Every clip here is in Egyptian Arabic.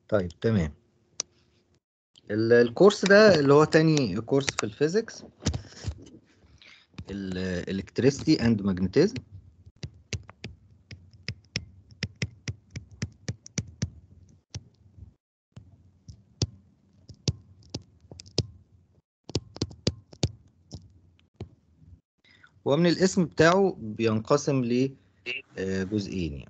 طيب تمام ال- الكورس ده اللي هو تاني كورس في الفيزيكس الالكتريستي اند ماجنتيزم ومن الاسم بتاعه بينقسم لجزئين يعني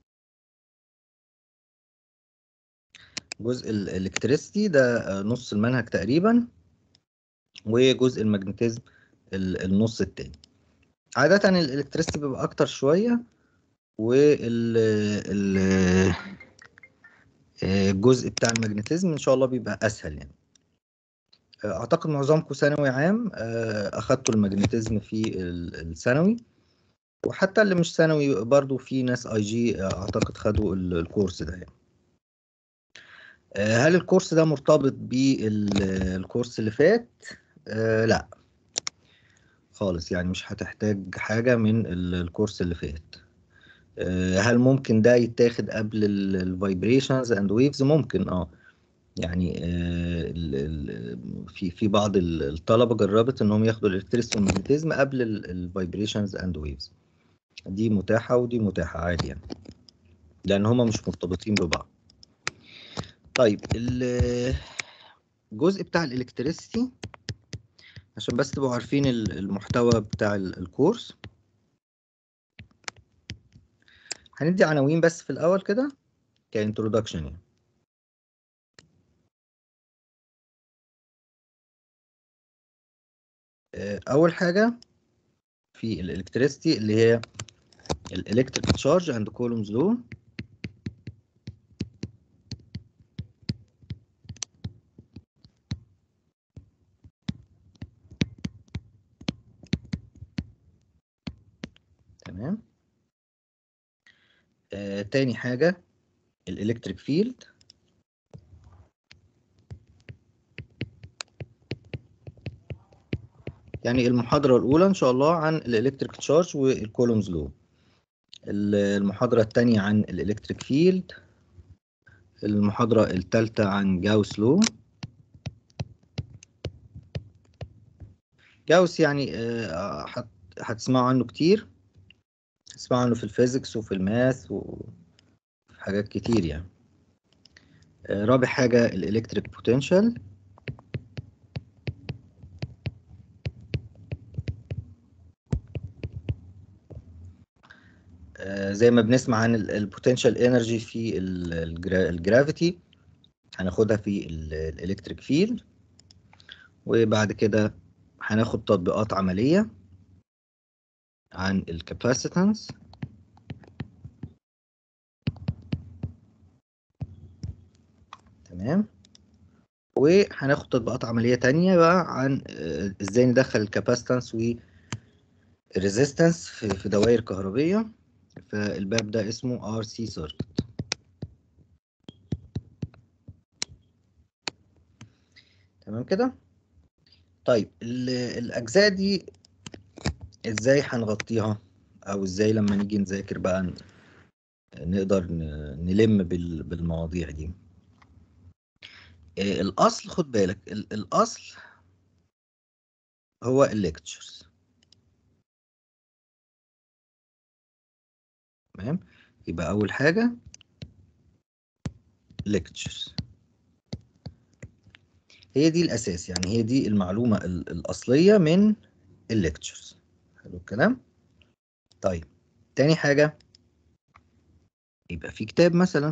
جزء الالكتريستي ده آه، نص المنهج تقريبا وجزء الماجنتيزم ال- النص التاني عادة الالكتريستي بيبقى أكتر شوية وال ال- آه، الجزء بتاع الماجنتيزم إن شاء الله بيبقى أسهل يعني آه، أعتقد معظمكم ثانوي عام آه، أخدتوا الماجنتيزم في ال- الثانوي وحتى اللي مش ثانوي برضو في ناس اي جي أعتقد خدوا ال- الكورس ده يعني آه، هل الكورس ده مرتبط بالكورس اللي فات؟ آه لا خالص يعني مش هتحتاج حاجة من ال- الكورس اللي فات آه، هل ممكن ده يتاخد قبل الفايبريشنز اند ويفز ممكن اه يعني آه، ال- ال- في في بعض ال- الطلبة جربت انهم ياخدوا الالكتريستي والماجنتيزم قبل الفايبريشنز اند ويفز دي متاحة ودي متاحة عادي يعني لان هما مش مرتبطين ببعض طيب ال- الجزء بتاع الالكتريستي عشان بس تبقوا عارفين ال- المحتوى بتاع ال- الكورس هندي عناوين بس في الأول كده كانترودكشن يعني آه، أول حاجة في الإلكتريستي اللي هي الإلكتريك تشارج أند كولومز لو تمام آه، تاني حاجة الإلكتريك فيلد يعني المحاضرة الأولى إن شاء الله عن الإلكتريك تشارج والكولومز لو المحاضرة التانية عن الإلكتريك فيلد المحاضرة الثالثة عن جاوس لو جاوس يعني آه، هت- هتسمعوا عنه كتير تسمعوا عنه في الفيزيكس وفي الماث وفي حاجات كتير يعني آه، رابع حاجة الإلكتريك بوتنشال زي ما بنسمع عن البوتنشال انرجي في الجرافيتي هناخدها في الالكتريك فيلد وبعد كده هناخد تطبيقات عملية عن الكاباسيتنس تمام وهناخد تطبيقات عملية تانية بقى عن آه، ازاي ندخل الكاباسيتنس والريزيستنس في في دوائر كهربية فالباب ده اسمه RC circuit تمام كده طيب ال- الأجزاء دي ازاي هنغطيها او ازاي لما نيجي نذاكر بقى ن- نقدر ن- نلم بال- بالمواضيع دي آه، الأصل خد بالك ال- الأصل هو الليكتشرز تمام يبقى أول حاجة lectures هي دي الأساس يعني هي دي المعلومة ال- الأصلية من الليكتشرز حلو الكلام طيب تاني حاجة يبقى في كتاب مثلا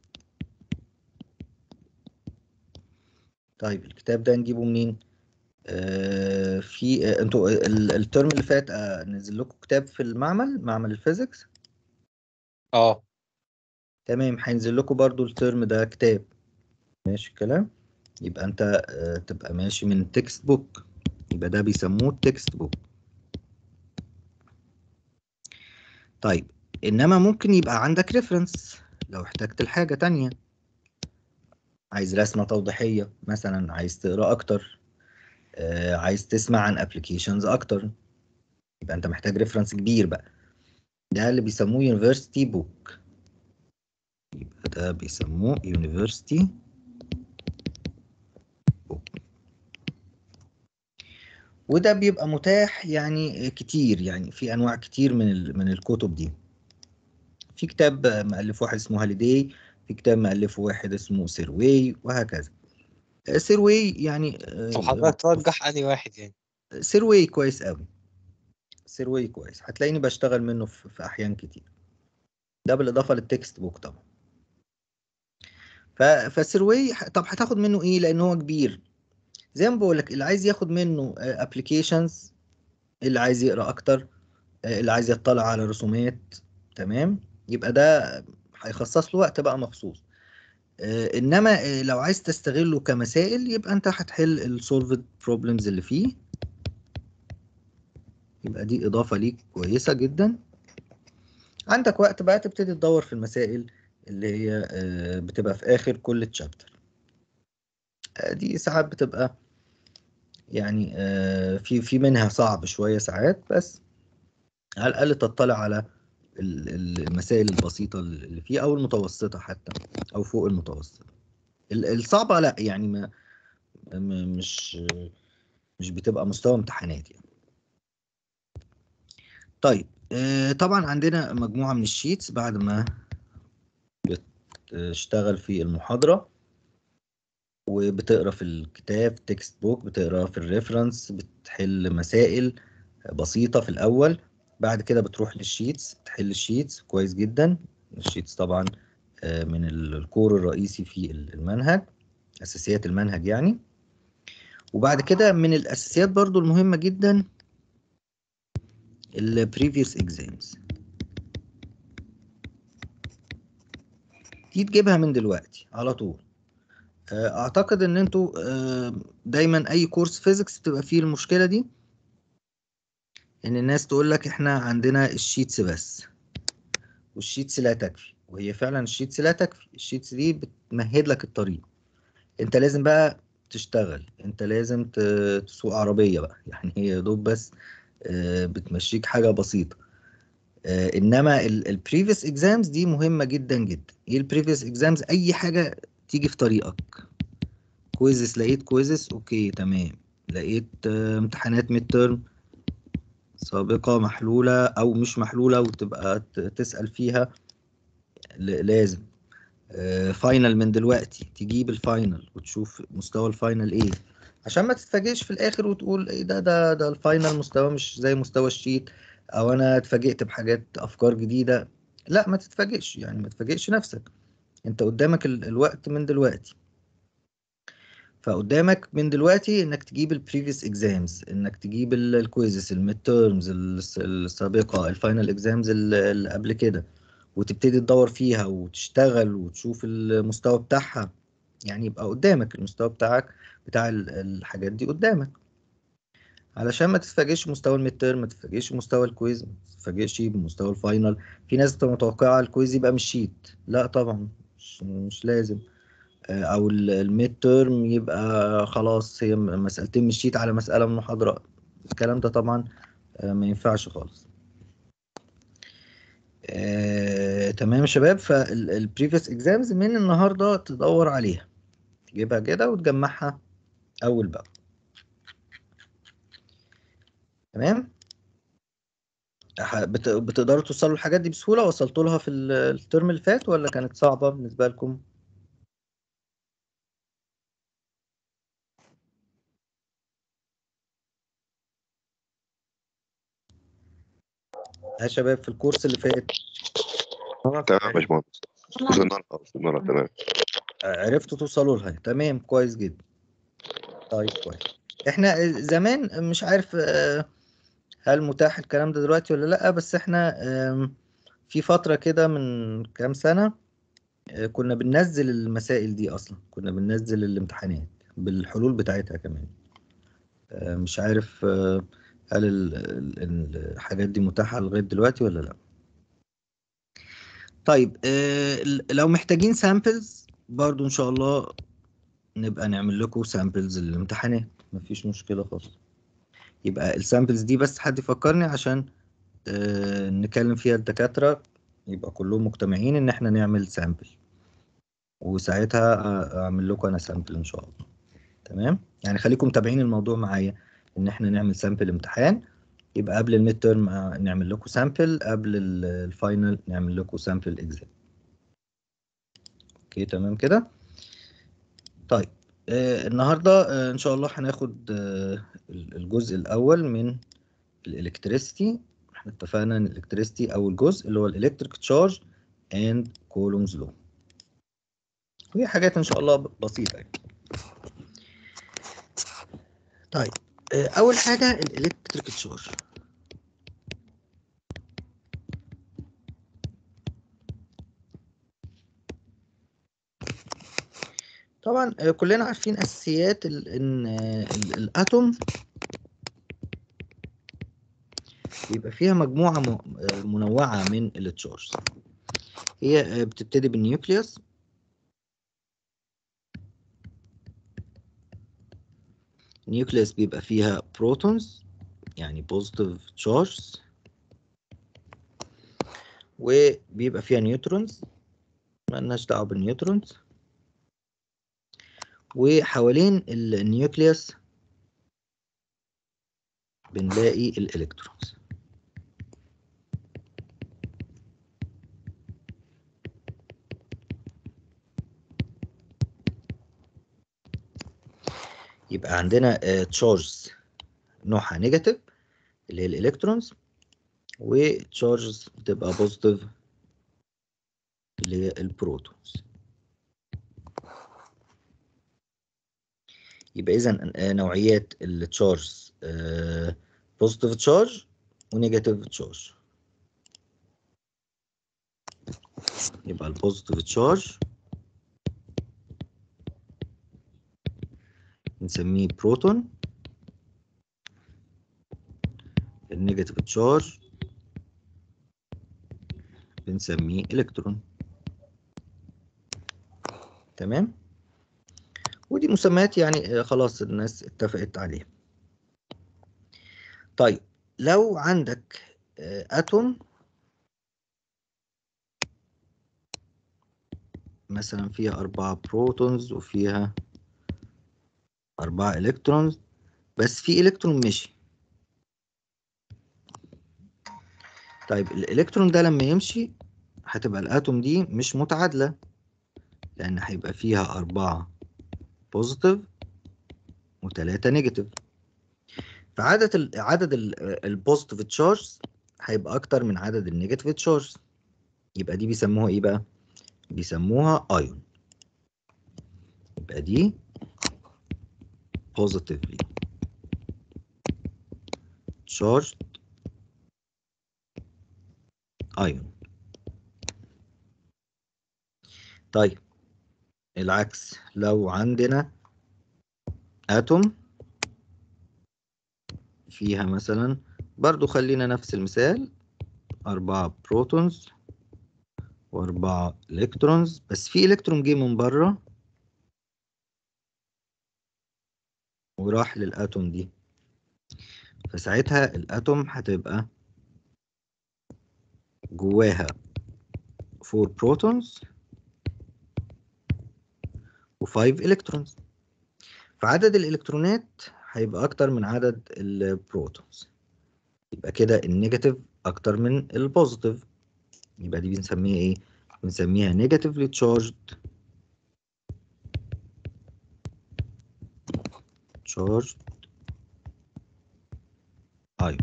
طيب الكتاب ده نجيبه منين آه في آه انتوا ال- الترم اللي فات آه نزل لكم كتاب في المعمل معمل الفيزيكس اه تمام هينزل لكم برضو الترم ده كتاب ماشي الكلام يبقى انت آه، تبقى ماشي من تكست بوك يبقى ده بيسموه التكست بوك طيب انما ممكن يبقى عندك ريفرنس لو احتجت لحاجة تانية عايز رسمة توضيحية مثلا عايز تقرا اكتر آه، عايز تسمع عن ابلكيشنز اكتر يبقى انت محتاج ريفرنس كبير بقى ده اللي بيسموه يونيفرسيتي بوك يبقى ده بيسموه يونيفرسيتي بوك وده بيبقى متاح يعني كتير يعني في انواع كتير من ال- من الكتب دي في كتاب مؤلف واحد اسمه هاليداي في كتاب مؤلفه واحد اسمه سيروي وهكذا سيروي يعني طب حضرتك ترجح انهي واحد يعني سيروي كويس قوي سيروي كويس هتلاقيني بشتغل منه في في احيان كتير ده بالاضافه للتكست بوك طبعا ف... فسيروي ح- طب هتاخد منه ايه لان هو كبير زي ما بقول لك اللي عايز ياخد منه ابلكيشنز اللي عايز يقرا اكتر آه، اللي عايز يطلع على رسومات تمام يبقى ده هيخصص له وقت بقى مخصوص آه، انما آه، لو عايز تستغله كمسائل يبقى انت هتحل السولفد بروبلمز اللي فيه يبقى دي اضافه ليك كويسه جدا عندك وقت بقى تبتدي تدور في المسائل اللي هي آه، بتبقى في اخر كل تشابتر دي ساعات بتبقى يعني آه، في في منها صعب شويه ساعات بس على الاقل تطلع على ال- ال- المسائل البسيطه اللي فيه او المتوسطه حتى او فوق المتوسط ال- الصعبه لا يعني ما م- مش مش بتبقى مستوى امتحانات يعني طيب آه، طبعا عندنا مجموعه من الشيتس بعد ما بتشتغل في المحاضره وبتقرا في الكتاب تكست بوك بتقرا في الريفرنس بتحل مسائل بسيطه في الاول بعد كده بتروح للشيتس تحل الشيتس كويس جدا الشيتس طبعا آه، من ال- الكور الرئيسي في المنهج اساسيات المنهج يعني وبعد كده من الاساسيات برضو المهمه جدا ال previous exams دي تجيبها من دلوقتي على طول آه، اعتقد ان انتوا آه، دايما اي كورس فيزيكس بتبقى فيه المشكله دي ان الناس تقول لك احنا عندنا الشيتس بس والشيتس لا تكفي وهي فعلا الشيتس لا تكفي الشيتس دي بتمهد لك الطريق انت لازم بقى تشتغل انت لازم ت- تسوق عربيه بقى يعني هي يا دوب بس آه، بتمشيك حاجه بسيطه آه، انما البريفيوس اكزامز دي مهمه جدا جدا ايه البريفيوس اكزامز اي حاجه تيجي في طريقك كويزس لقيت كويزس اوكي تمام لقيت آه، امتحانات ميد ترم سابقة محلولة أو مش محلولة وتبقى ت- تسأل فيها ل- لازم آه، فاينل من دلوقتي تجيب الفاينل وتشوف مستوى الفاينل ايه عشان ما تتفاجئش في الاخر وتقول ايه ده ده ده الفاينل مستوى مش زي مستوى الشيت او انا اتفاجئت بحاجات افكار جديدة لا ما تتفاجئش يعني ما تتفاجئش نفسك انت قدامك ال- الوقت من دلوقتي فقدامك من دلوقتي انك تجيب البريفيوس اكزامز انك تجيب الكويزز الميد تيرمز السابقه الفاينل اكزامز اللي قبل كده وتبتدي تدور فيها وتشتغل وتشوف المستوى بتاعها يعني يبقى قدامك المستوى بتاعك بتاع ال- الحاجات دي قدامك علشان ما تتفاجئش بمستوى الميد تيرم ما تتفاجئش بمستوى الكويز ما تتفاجئش بمستوى الفاينل في ناس بتبقى متوقعه الكويز يبقى مش شيت لا طبعا مش, مش لازم او الميد تيرم يبقى خلاص هي م- مسألتين من الشيت على مسألة من المحاضرة الكلام ده طبعا آه، ما ينفعش خالص آه، تمام يا شباب فالبريفيوس اكزامز من النهارده تدور عليها تجيبها كده وتجمعها اول باول تمام ح- بت- بتقدروا توصلوا الحاجات دي بسهولة وصلتوا لها في ال- الترم اللي فات ولا كانت صعبة بالنسبة لكم؟ يا شباب في الكورس اللي فات تمام يا باشمهندس وصلنا لها وصلنا لها تمام عرفتوا توصلوا لها تمام كويس جدا طيب كويس احنا زمان مش عارف آه، هل متاح الكلام ده دلوقتي ولا لا بس احنا آم، في فترة كده من كام سنة آه، كنا بننزل المسائل دي اصلا كنا بننزل الامتحانات بالحلول بتاعتها كمان آه، مش عارف آه، هل ال- ال- الحاجات دي متاحة لغاية دلوقتي ولا لا طيب آه، لو محتاجين سامبلز برضو ان شاء الله نبقى نعمل لكم سامبلز للامتحانات مفيش مشكلة خالص يبقى السامبلز دي بس حد يفكرني عشان آه، نكلم فيها الدكاترة يبقى كلهم مجتمعين ان احنا نعمل سامبل وساعتها أ- اعمل لكم انا سامبل ان شاء الله تمام يعني خليكم متابعين الموضوع معايا ان احنا نعمل سامبل امتحان يبقى قبل الميد تيرم نعمل لكم سامبل قبل ال- الفاينل نعمل لكم سامبل اكزام اوكي تمام كده طيب آه النهارده آه ان شاء الله هناخد آه ال- الجزء الاول من الالكتريستي احنا اتفقنا ان الالكتريستي اول جزء اللي هو الالكتريك تشارج اند كولومز لو وهي حاجات ان شاء الله ب- بسيطه يعني طيب آه، اول حاجه الالكتريك تشارج طبعا آه، كلنا عارفين اساسيات ال- ان آه، ال- الاتوم بيبقى فيها مجموعه م- آه، منوعه من التشارج هي آه، بتبتدي بالنيوكليوس النيوكليوس بيبقى فيها بروتونز يعني بوزيتيف تشارج وبيبقى فيها نيوترونز مالناش دعوه بالنيوترونز وحوالين ال- النيوكليوس بنلاقي الالكترونز يبقى عندنا تشارجز نوعها نيجاتيف اللي هي الالكترونز وتشارجز بتبقى بوزيتيف اللي هي البروتونز يبقى اذا نوعيات التشارجز بوزيتيف تشارج ونيجاتيف تشارج يبقى البوزيتيف تشارج نسميه بروتون النيجاتيف تشارج بنسميه الكترون تمام ودي مسميات يعني آه، خلاص الناس اتفقت عليها طيب لو عندك آه، اتوم مثلا فيها أربعة بروتونز وفيها أربعة إلكترونز بس في إلكترون مشي طيب الإلكترون ده لما يمشي هتبقى الأتوم دي مش متعادلة لأن هيبقى فيها أربعة بوزيتيف وتلاتة نيجاتيف فعدد ال عدد البوزيتيف تشارج هيبقى أكتر من عدد النيجاتيف تشارج يبقى دي بيسموها إيه بقى؟ بيسموها ايون يبقى دي positively charged ion طيب العكس لو عندنا اتوم فيها مثلا برضو خلينا نفس المثال أربعة بروتونز وأربعة إلكترونز بس في إلكترون جه من بره وراح للأتوم دي فساعتها الأتوم هتبقى جواها 4 بروتونز و5 إلكترونز فعدد الإلكترونات هيبقى أكتر من عدد البروتونز يبقى كده النيجاتيف أكتر من البوزيتيف يبقى دي بنسميها إيه؟ بنسميها negatively charged charged ion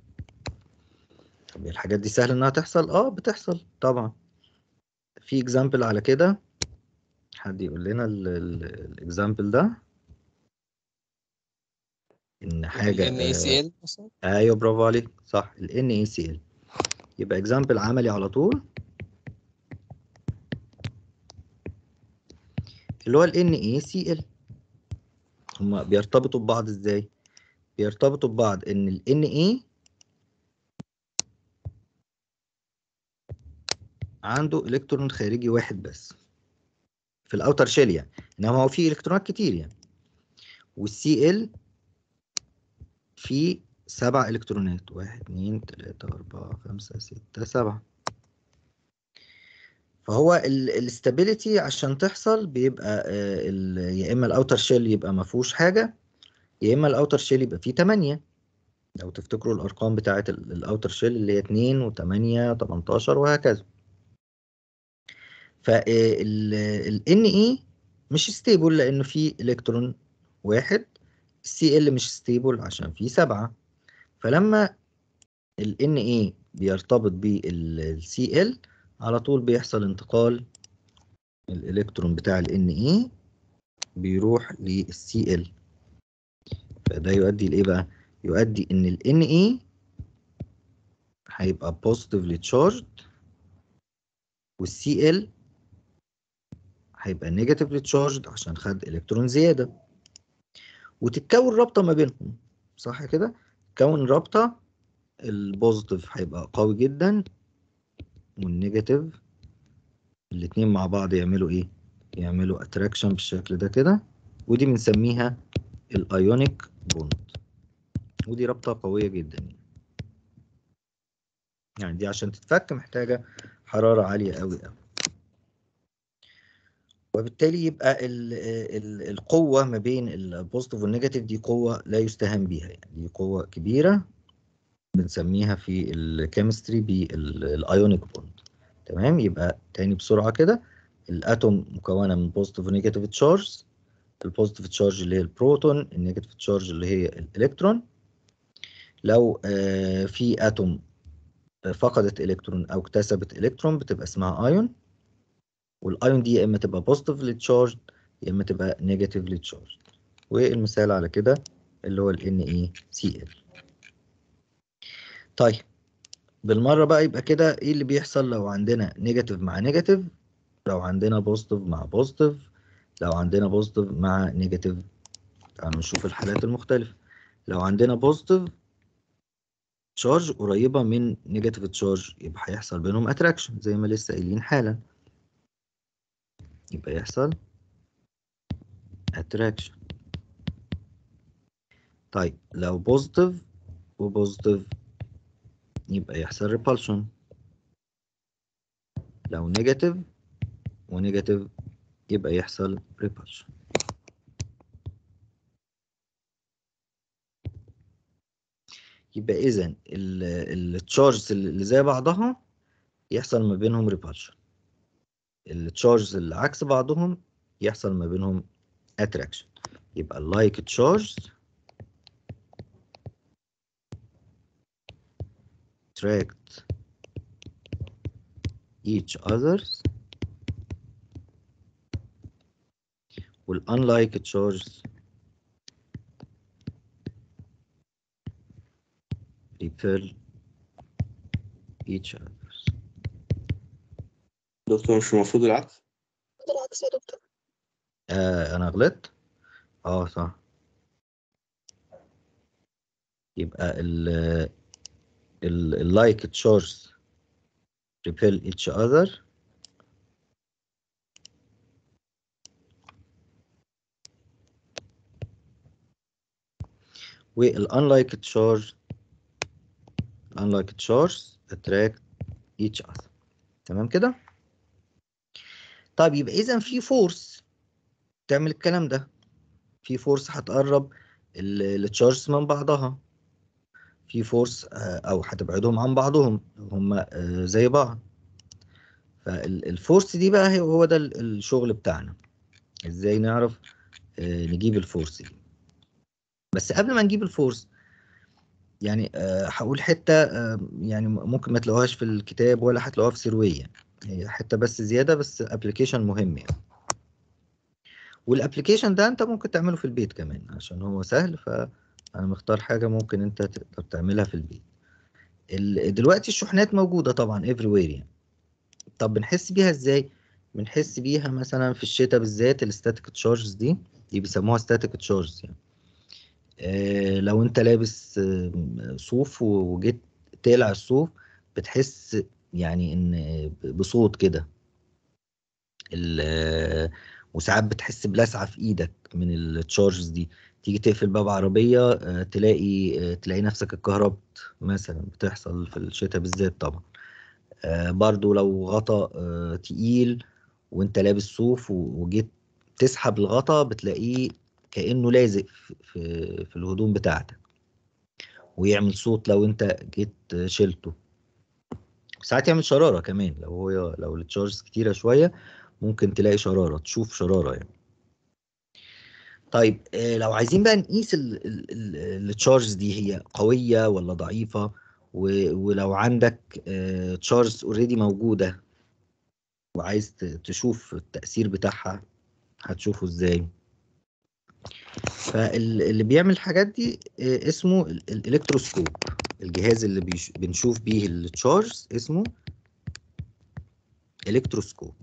طب الحاجات دي سهل انها تحصل اه بتحصل طبعا في اكزامبل على كده حد يقول لنا الاكزامبل ده ان حاجه ال NaCl مثلا آه ايوه برافو عليك صح ال NaCl يبقى اكزامبل عملي على طول اللي هو ال NaCl هما بيرتبطوا ببعض ازاي بيرتبطوا ببعض ان ال Na عنده الكترون خارجي واحد بس في الاوتر شيل يعني انما هو فيه الكترونات كتير يعني والسي ال فيه سبع الكترونات واحد اتنين تلاتة اربعة خمسة ستة سبعة فهو الاستابيليتي عشان تحصل بيبقى آه، ال- يا اما الاوتر شيل يبقى ما فيهوش حاجه يا اما الاوتر شيل يبقى فيه 8 لو تفتكروا الارقام بتاعه الاوتر شيل اللي هي 2 و8 18 وهكذا فال NE مش ستيبل لانه فيه الكترون واحد السي ال مش ستيبل عشان فيه سبعة فلما ال Na بيرتبط بالسي ال على طول بيحصل انتقال الالكترون بتاع ال Na بيروح للسي ال فده يؤدي لايه بقى يؤدي ان ال Na هيبقى positively charged والسي ال هيبقى negatively charged عشان خد الكترون زياده وتتكون رابطه ما بينهم صح كده تكون رابطه البوزيتيف هيبقى قوي جدا والنيجاتيف الاتنين مع بعض يعملوا ايه يعملوا اتراكشن بالشكل ده كده ودي بنسميها الايونيك بوند ودي رابطه قويه جدا يعني. يعني دي عشان تتفك محتاجه حراره عاليه قوي قوي وبالتالي يبقى ال ال القوه ما بين البوزيتيف والنيجاتيف دي قوه لا يستهان بيها يعني دي قوه كبيره بنسميها في الكيمستري بالايونيك بوند تمام يبقى تاني بسرعه كده الاتوم مكونه من بوزيتيف ونيجاتيف تشارج البوزيتيف تشارج اللي هي البروتون النيجاتيف تشارج اللي هي الالكترون لو آه في اتوم فقدت الكترون او اكتسبت الكترون بتبقى اسمها ايون والايون دي يا اما تبقى بوزيتيفلي تشارج يا اما تبقى نيجاتيفلي تشارج والمثال على كده اللي هو ال NaCl طيب بالمره بقى يبقى كده ايه اللي بيحصل لو عندنا نيجاتيف مع نيجاتيف لو عندنا بوزيتيف مع بوزيتيف لو عندنا بوزيتيف مع نيجاتيف تعالوا نشوف الحالات المختلفه لو عندنا بوزيتيف تشارج قريبه من نيجاتيف تشارج يبقى هيحصل بينهم اتراكشن زي ما لسه قايلين حالا يبقى يحصل attraction طيب لو بوزيتيف وبوزيتيف يبقى يحصل repulsion لو نيجاتيف ونيجاتيف يبقى يحصل repulsion يبقى اذا التشارجز اللي زي بعضها يحصل ما بينهم repulsion التشارجز اللي عكس بعضهم يحصل ما بينهم attraction يبقى like charged attract each others وال unlike charged repel each others دكتور مش المفروض العكس بالعكس يا دكتور آه انا غلطت اه صح يبقى ال ال ال like charges repel each other وال unlike charge unlike charge attract each other تمام كده طيب يبقى اذا في فورس تعمل الكلام ده في فورس هتقرب التشارجز من بعضها في فورس او هتبعدهم عن بعضهم لو هم زي بعض فالفورس دي بقى هو ده الشغل بتاعنا ازاي نعرف نجيب الفورس دي بس قبل ما نجيب الفورس يعني هقول حته يعني ممكن ما تلاقوهاش في الكتاب ولا هتلاقوها في سرويه هي حته بس زياده بس ابلكيشن مهم يعني والابلكيشن ده انت ممكن تعمله في البيت كمان عشان هو سهل فانا مختار حاجه ممكن انت تقدر تعملها في البيت دلوقتي الشحنات موجوده طبعا everywhere يعني طب بنحس بيها ازاي بنحس بيها مثلا في الشتاء بالذات الستاتيك تشارجز دي دي بيسموها ستاتيك تشارجز يعني آه لو انت لابس آه صوف وجيت تقلع الصوف بتحس يعني ان بصوت كده وساعات بتحس بلسعه في ايدك من التشارجز دي تيجي تقفل باب عربيه تلاقي تلاقي نفسك اتكهربت مثلا بتحصل في الشتاء بالذات طبعا آه، برضو لو غطا آه، تقيل وانت لابس صوف و- وجيت تسحب الغطا بتلاقيه كأنه لازق في- في في الهدوم بتاعتك ويعمل صوت لو انت جيت شلته ساعات يعمل شرارة كمان لو هو لو التشارجز كتيرة شوية ممكن تلاقي شرارة تشوف شرارة يعني طيب آه، لو عايزين بقى نقيس التشارجز دي هي قوية ولا ضعيفة و- ولو عندك تشارجز اوريدي موجودة وعايز ت- تشوف التأثير بتاعها هتشوفه ازاي فاللي بيعمل الحاجات دي آه، اسمه ال- الالكتروسكوب الجهاز اللي بيش- بنشوف بيه التشارجز اسمه الكتروسكوب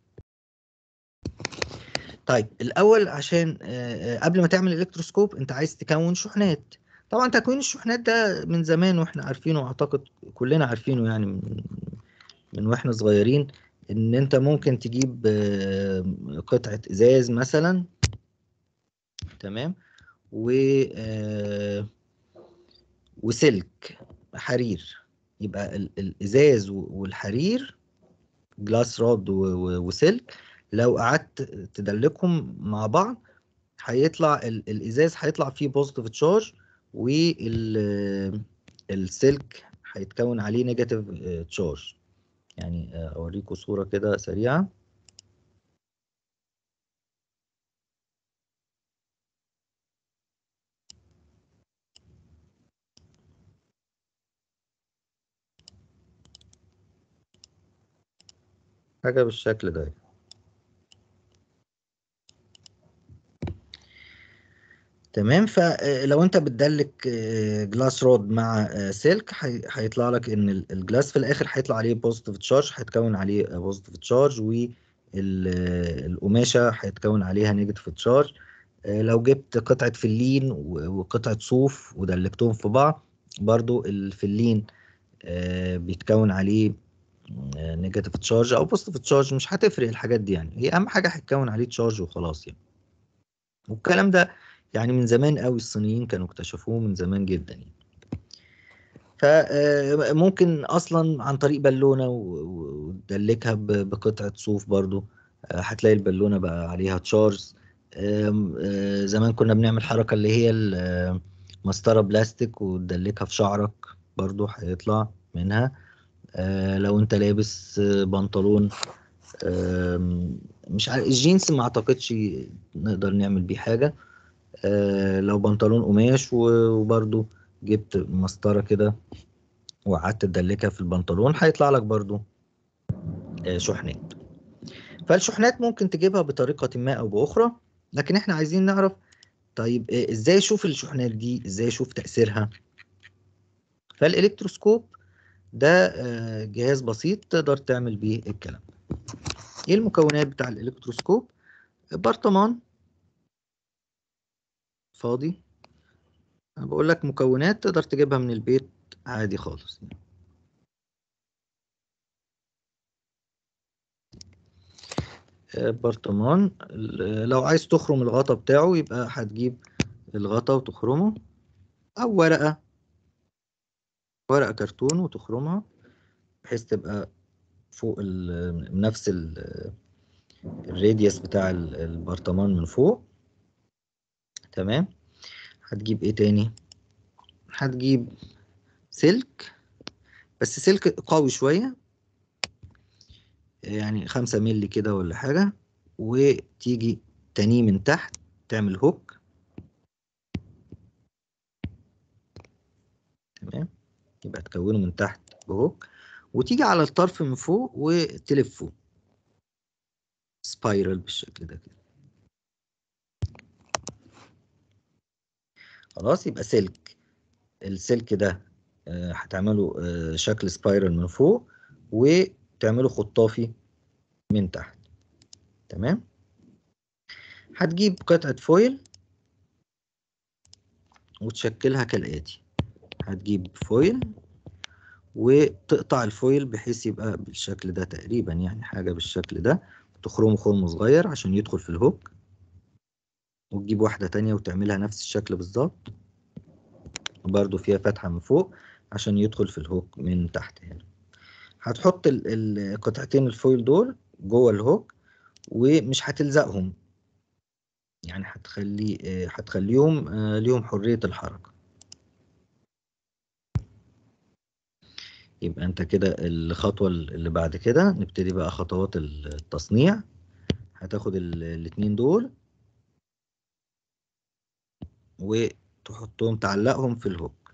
طيب الاول عشان آه، آه، قبل ما تعمل الكتروسكوب انت عايز تكون شحنات طبعا تكوين الشحنات ده من زمان واحنا عارفينه اعتقد كلنا عارفينه يعني من من واحنا صغيرين ان انت ممكن تجيب آه، قطعة ازاز مثلا تمام و آه، وسلك حرير يبقى ال- الازاز و- والحرير جلاس رود و- و- وسلك لو قعدت تدلكهم مع بعض هيطلع ال- الازاز هيطلع فيه بوزيتيف تشارج والسلك هيتكون عليه نيجاتيف تشارج يعني آه، اوريكم صورة كده سريعة حاجة بالشكل ده تمام فلو انت بتدلك جلاس رود مع آه، سلك هي- هيطلع لك ان ال- الجلاس في الاخر هيطلع عليه بوزيتيف تشارج هيتكون عليه بوزيتيف تشارج والقماشه هيتكون عليها نيجاتيف تشارج لو جبت قطعه فلين و- وقطعه صوف ودلكتهم في بعض برضو الفلين آه، بيتكون عليه نيجاتيف تشارج او بوزيتيف تشارج مش هتفرق الحاجات دي يعني هي اهم حاجه هيتكون عليه تشارج وخلاص يعني والكلام ده يعني من زمان قوي الصينيين كانوا اكتشفوه من زمان جدا يعني فممكن اصلا عن طريق بالونه و- و- وتدلكها ب- بقطعه صوف برضو آه، هتلاقي البالونه بقى عليها تشارج آم، آه، زمان كنا بنعمل حركه اللي هي المسطره بلاستيك وتدلكها في شعرك برضو هيطلع منها آه، لو انت لابس آه، بنطلون آم، مش عارف الجينز ما اعتقدش نقدر نعمل بيه حاجه آه، لو بنطلون قماش و- وبرضو جبت مسطرة كده وقعدت تدلكها في البنطلون هيطلع لك برضو آه، شحنات فالشحنات ممكن تجيبها بطريقة ما أو بأخرى لكن احنا عايزين نعرف طيب آه، ازاي اشوف الشحنات دي ازاي اشوف تأثيرها فالإلكتروسكوب ده آه، جهاز بسيط تقدر تعمل بيه الكلام ده. ايه المكونات بتاع الإلكتروسكوب برطمان فاضي انا بقول لك مكونات تقدر تجيبها من البيت عادي خالص آه، برطمان ال- لو عايز تخرم الغطا بتاعه يبقى هتجيب الغطا وتخرمه او ورقة ورقة كرتون وتخرمها بحيث تبقى فوق ال- نفس ال- الراديوس بتاع ال- البرطمان من فوق تمام هتجيب ايه تاني هتجيب سلك بس سلك قوي شوية يعني خمسة ملي كده ولا حاجة وتيجي تانيه من تحت تعمل هوك تمام يبقى تكونه من تحت بهوك وتيجي على الطرف من فوق وتلفه سبايرال بالشكل ده كده خلاص يبقى سلك السلك ده آه، هتعمله آه، شكل سبايرال من فوق وتعمله خطافي من تحت تمام هتجيب قطعة فويل وتشكلها كالآتي هتجيب فويل وتقطع الفويل بحيث يبقى بالشكل ده تقريبا يعني حاجة بالشكل ده تخرمه خرم صغير عشان يدخل في الهوك وتجيب واحدة تانية وتعملها نفس الشكل بالظبط برضو فيها فتحة من فوق عشان يدخل في الهوك من تحت هنا هتحط ال- ال- قطعتين الفويل دول جوه الهوك ومش هتلزقهم يعني هتخلي آه، هتخليهم آه، ليهم حرية الحركة يبقى انت كده الخطوة اللي بعد كده نبتدي بقى خطوات التصنيع هتاخد ال- الاتنين دول وتحطهم تعلقهم في الهوك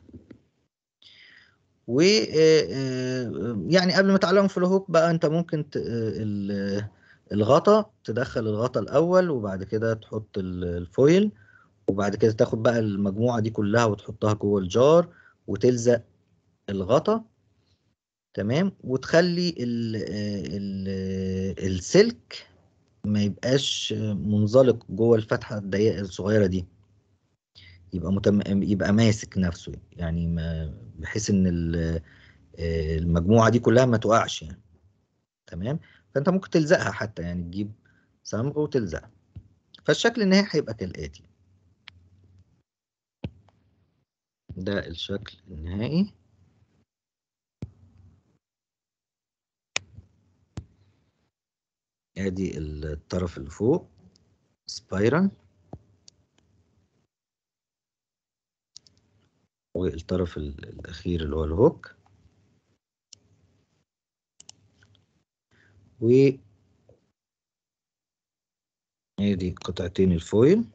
و آه، آه، يعني قبل ما تعلقهم في الهوك بقى انت ممكن ت- آه، ال- الغطا تدخل الغطا الاول وبعد كده تحط ال- الفويل وبعد كده تاخد بقى المجموعة دي كلها وتحطها جوه الجار وتلزق الغطا تمام وتخلي ال ال السلك ما يبقاش منزلق جوه الفتحة الضيقة الصغيرة دي يبقى متم... يبقى ماسك نفسه يعني ما بحيث ان ال- المجموعة دي كلها ما تقعش يعني تمام فانت ممكن تلزقها حتى يعني تجيب صمغ وتلزقها فالشكل النهائي هيبقى كالآتي ده الشكل النهائي ادي الطرف اللي فوق سبايرال والطرف ال- الأخير اللي هو الهوك و ادي قطعتين الفويل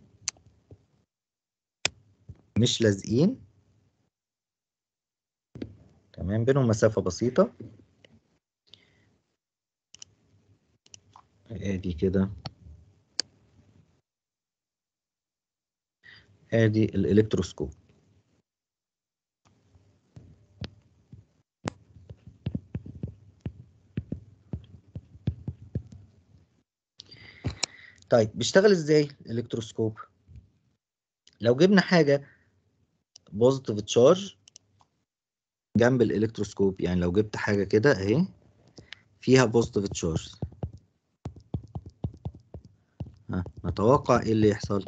مش لازقين تمام بينهم مسافة بسيطة ادي كده ادي الالكتروسكوب طيب بيشتغل ازاي الالكتروسكوب لو جبنا حاجة بوزيتيف تشارج جنب الالكتروسكوب يعني لو جبت حاجة كده اهي فيها بوزيتيف تشارج ها نتوقع ايه اللي يحصل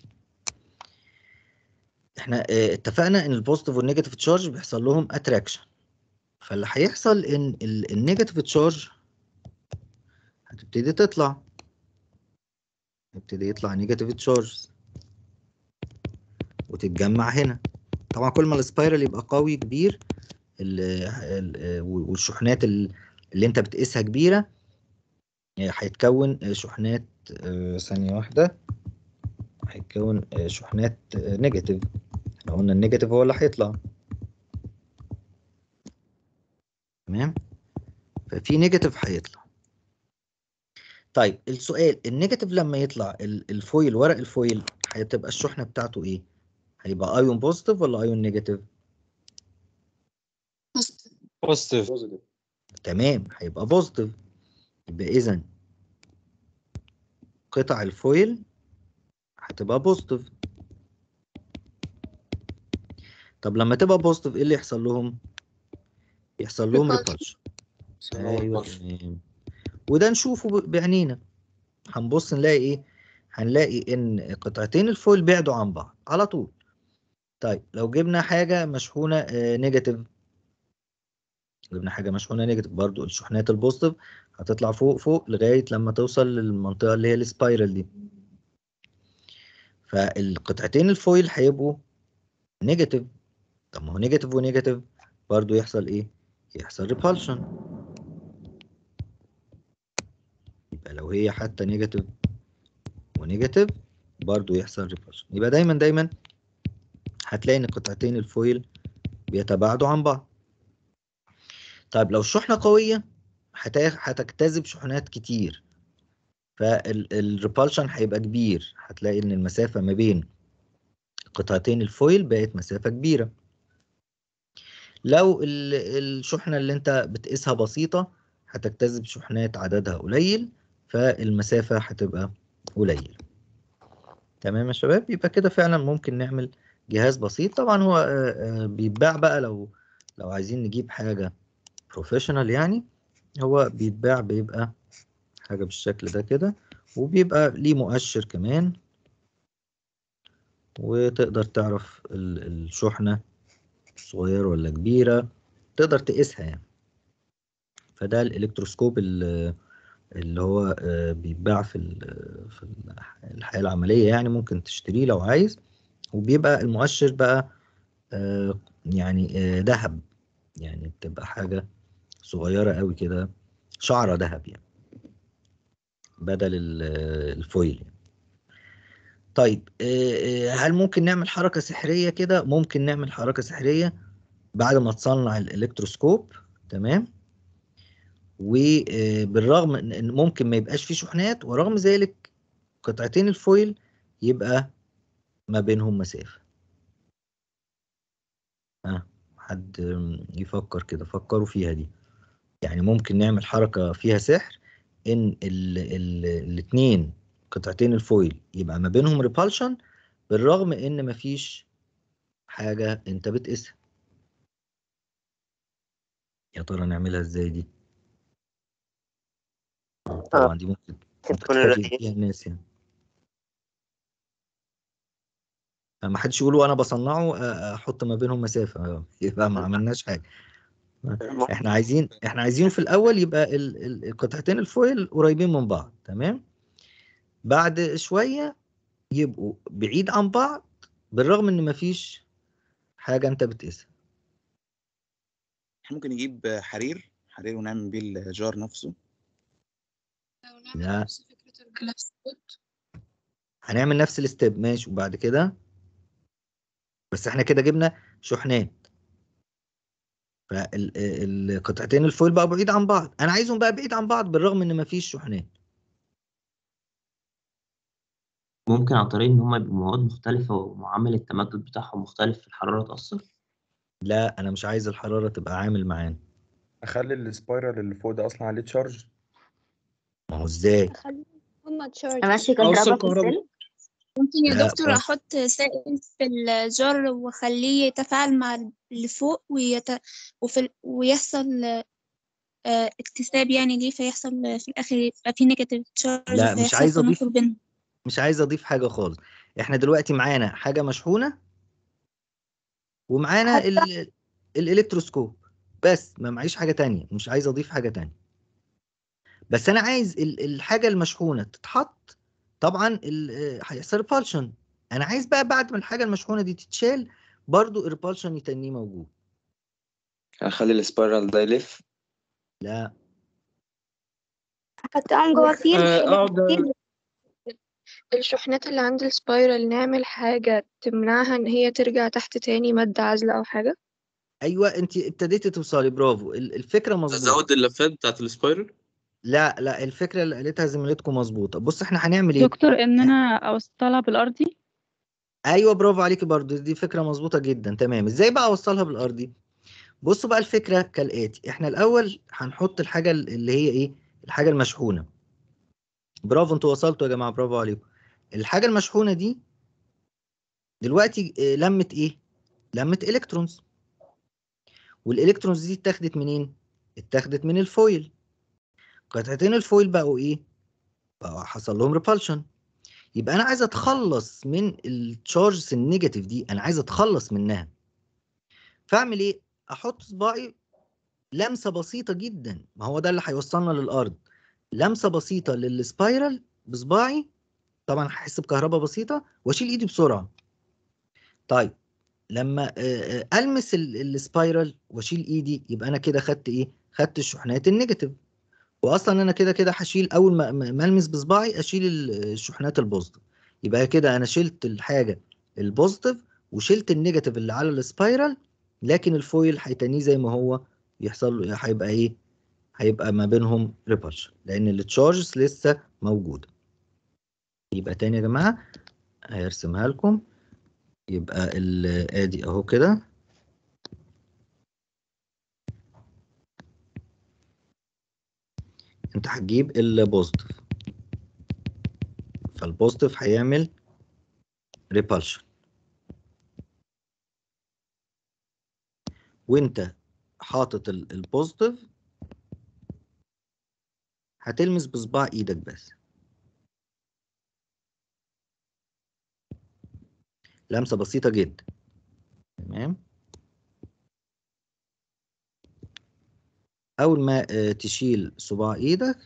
احنا اه اتفقنا ان البوزيتيف والنيجاتيف تشارج بيحصل لهم اتراكشن فاللي هيحصل ان النيجاتيف تشارج هتبتدي تطلع يبتدي يطلع نيجاتيف تشارج وتتجمع هنا طبعا كل ما السبايرال يبقى قوي كبير ال ال والشحنات ال- اللي انت بتقيسها كبيرة آه، هيتكون شحنات آه، ثانية واحدة هيتكون آه، شحنات نيجاتيف احنا قلنا النيجاتيف هو اللي هيطلع تمام ففي نيجاتيف هيطلع طيب السؤال النيجاتيف لما يطلع ال- الفويل ورق الفويل هتبقى الشحنة بتاعته ايه هيبقى ايون بوزيتيف ولا ايون نيجاتيف بوزيتيف تمام هيبقى بوزيتيف يبقى اذا قطع الفويل هتبقى بوزيتيف طب لما تبقى بوزيتيف ايه اللي يحصل لهم يحصل لهم Repulsion. ريبالشن ايوه تمام وده نشوفه ب- بعينينا هنبص نلاقي ايه هنلاقي ان قطعتين الفويل بعدوا عن بعض على طول طيب لو جبنا حاجة مشحونة آه، نيجاتيف جبنا حاجة مشحونة نيجاتيف برضو الشحنات البوزيتيف هتطلع فوق فوق لغاية لما توصل للمنطقة اللي هي السبايرال دي فالقطعتين الفويل هيبقوا نيجاتيف طب ما هو نيجاتيف ونيجاتيف برضو يحصل ايه يحصل ريبالشن يبقى لو هي حتى نيجاتيف ونيجاتيف برضو يحصل ريبالشن يبقى دايما دايما هتلاقي ان قطعتين الفويل بيتباعدوا عن بعض طيب لو الشحنة قوية هتا- هتجتذب شحنات كتير فالريبالشن هيبقى كبير هتلاقي ان المسافة ما بين قطعتين الفويل بقت مسافة كبيرة لو ال- الشحنة اللي انت بتقيسها بسيطة هتجتذب شحنات عددها قليل فالمسافة هتبقى قليلة تمام يا شباب يبقى كده فعلا ممكن نعمل جهاز بسيط طبعا هو آه، آه، بيتباع بقى لو لو عايزين نجيب حاجة بروفيشنال يعني هو بيتباع بيبقى حاجة بالشكل ده كده وبيبقى ليه مؤشر كمان وتقدر تعرف ال- الشحنة صغيرة ولا كبيرة تقدر تقيسها يعني فده الالكتروسكوب ال- اللي هو آه، بيتباع في ال- في الحياه العمليه يعني ممكن تشتريه لو عايز وبيبقى المؤشر بقى آه، يعني آه، ذهب يعني بتبقى حاجه صغيره قوي كده شعره ذهب يعني بدل ال- الفويل يعني. طيب آه، آه، هل ممكن نعمل حركة سحرية كده؟ ممكن نعمل حركة سحرية بعد ما تصنع الإلكتروسكوب تمام؟ وبالرغم إن إن ممكن ما يبقاش فيه شحنات ورغم ذلك قطعتين الفويل يبقى ما بينهم مسافة. ها حد يفكر كده فكروا فيها دي. يعني ممكن نعمل حركة فيها سحر إن ال ال الاتنين قطعتين الفويل يبقى ما بينهم ريبالشن بالرغم إن مفيش حاجة أنت بتقيسها. يا ترى نعملها ازاي دي طبعا دي ممكن ممكن تكون تفاجئ الراديوس. فيها الناس يعني ما حدش يقولوا انا بصنعه أ- احط ما بينهم مسافة آه، يبقى ما عملناش حاجة احنا عايزين احنا عايزينه في الاول يبقى ال- ال- القطعتين الفويل قريبين من بعض تمام بعد شوية يبقوا بعيد عن بعض بالرغم ان مفيش حاجة انت بتقيسها احنا ممكن نجيب حرير حرير ونعمل بيه الجار نفسه لو نعمل لا. نفس فكرة الجلاس بوت هنعمل نفس الستيب ماشي وبعد كده بس احنا كده جبنا شحنات فالقطعتين الفويل بقى بعيد عن بعض انا عايزهم بقى بعيد عن بعض بالرغم ان مفيش شحنات ممكن عن طريق إن هما يبقوا مواد مختلفة ومعامل التمدد بتاعهم مختلف في الحرارة تأثر لا انا مش عايز الحرارة تبقى عامل معانا اخلي السبايرال اللي فوق ده اصلا عليه تشارج ما هو ازاي هما تشارج امشي أوصل كهرباء في كهرباء. السلك ممكن يا لا، دكتور بس- أحط سائل في الجار وأخليه يتفاعل مع اللي فوق ويت... وفي ال... ويحصل آه، اكتساب يعني ليه فيحصل في الآخر يبقى في نيجاتيف تشارج لا، مش فيحصل عايزة أضيف- تنافر بينهم مش عايز اضيف حاجة خالص احنا دلوقتي معانا حاجة مشحونة ومعانا حتى- ال... الالكتروسكوب بس ما معيش حاجة تانية مش عايز اضيف حاجة تانية بس انا عايز ال... الحاجة المشحونة تتحط طبعا ال... آه، هيحصل ريبالشن انا عايز بقى بعد ما الحاجة المشحونة دي تتشال برضو الريبالشن يتنيه موجود هخلي السبايرال ده يلف لا حطهم جوه فيل آه، أقعد- فيل. الشحنات اللي عند السبايرال نعمل حاجة تمنعها إن هي ترجع تحت تاني مادة عازلة أو حاجة ايوه انت ابتديتي توصلي برافو ال- الفكرة مظبوطة ازود اللفات بتاعت السبايرل لا لا الفكرة اللي قالتها زميلتكم مظبوطة بص احنا هنعمل ايه دكتور ان انا اوصلها بالارضي ايوه برافو عليكي برضو دي فكره مظبوطه جدا تمام ازاي بقى اوصلها بالارضي بصوا بقى الفكره كالاتي احنا الاول هنحط الحاجه اللي هي ايه الحاجه المشحونه برافو انتوا وصلتوا يا جماعه برافو عليكم الحاجه المشحونه دي دلوقتي آه، لمت ايه لمت الكترونز والالكترونز دي اتاخدت منين اتاخدت من الفويل قطعتين الفويل بقوا ايه بقوا حصل لهم ريبالشن يبقى انا عايز اتخلص من التشارجز النيجاتيف دي انا عايز اتخلص منها فاعمل ايه احط صباعي لمسه بسيطه جدا ما هو ده اللي هيوصلنا للارض لمسه بسيطه للسبايرال بصباعي طبعا هحس بكهرباء بسيطه واشيل ايدي بسرعه طيب لما آه، آه، المس ال- السبايرال واشيل ايدي يبقى انا كده خدت ايه خدت الشحنات النيجاتيف واصلا انا كده كده هشيل اول ما ما ما المس بصباعي اشيل ال- الشحنات البوزيتيف يبقى كده انا شلت الحاجه البوزيتيف وشلت النيجاتيف اللي على السبايرال لكن الفويل هيتنيه زي ما هو يحصل له هيبقى ايه هيبقى ما بينهم ريبالشن لان التشارجز لسه موجوده يبقى تاني يا جماعه هيرسمها لكم يبقى ال- ادي اهو كده انت هتجيب البوزيتيف فالبوزيتيف هيعمل ريبالشن وانت حاطط ال- البوزيتيف هتلمس بصباع ايدك بس لمسة بسيطة جدا تمام اول ما آه، تشيل صباع ايدك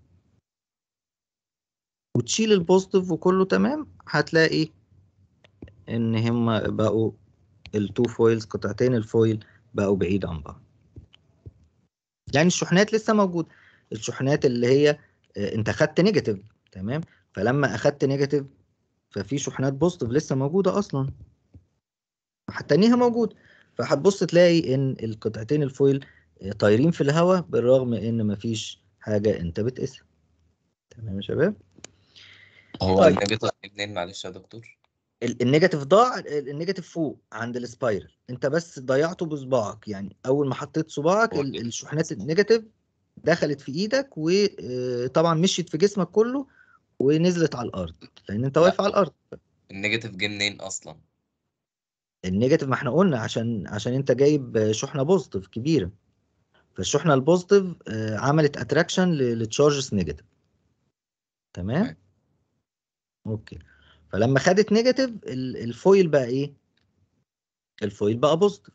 وتشيل البوزيتيف وكله تمام هتلاقي ان هما بقوا التو فويلز قطعتين الفويل بقوا بعيد عن بعض يعني الشحنات لسه موجود الشحنات اللي هي آه، انت خدت نيجاتيف تمام فلما اخدت نيجاتيف ففي شحنات بوزيتيف لسه موجوده اصلا هتنيها موجود فهتبص تلاقي ان القطعتين الفويل آه، طايرين في الهواء بالرغم ان مفيش حاجه انت بتقيسها تمام يا شباب هو طيب. النيجاتيف منين معلش يا دكتور ال- النيجاتيف ضاع ال- النيجاتيف فوق عند السبايرال انت بس ضيعته بصباعك يعني اول ما حطيت صباعك ال- الشحنات النيجاتيف دخلت في ايدك وطبعا مشيت في جسمك كله ونزلت على الارض لان انت واقف على الارض النيجاتيف جه منين اصلا النيجاتيف ما احنا قلنا عشان عشان انت جايب شحنه بوزيتيف كبيره فالشحنه البوزيتيف آه، عملت اتراكشن للتشارجز نيجاتيف تمام اوكي فلما خدت نيجاتيف ال- الفويل بقى ايه الفويل بقى بوزيتيف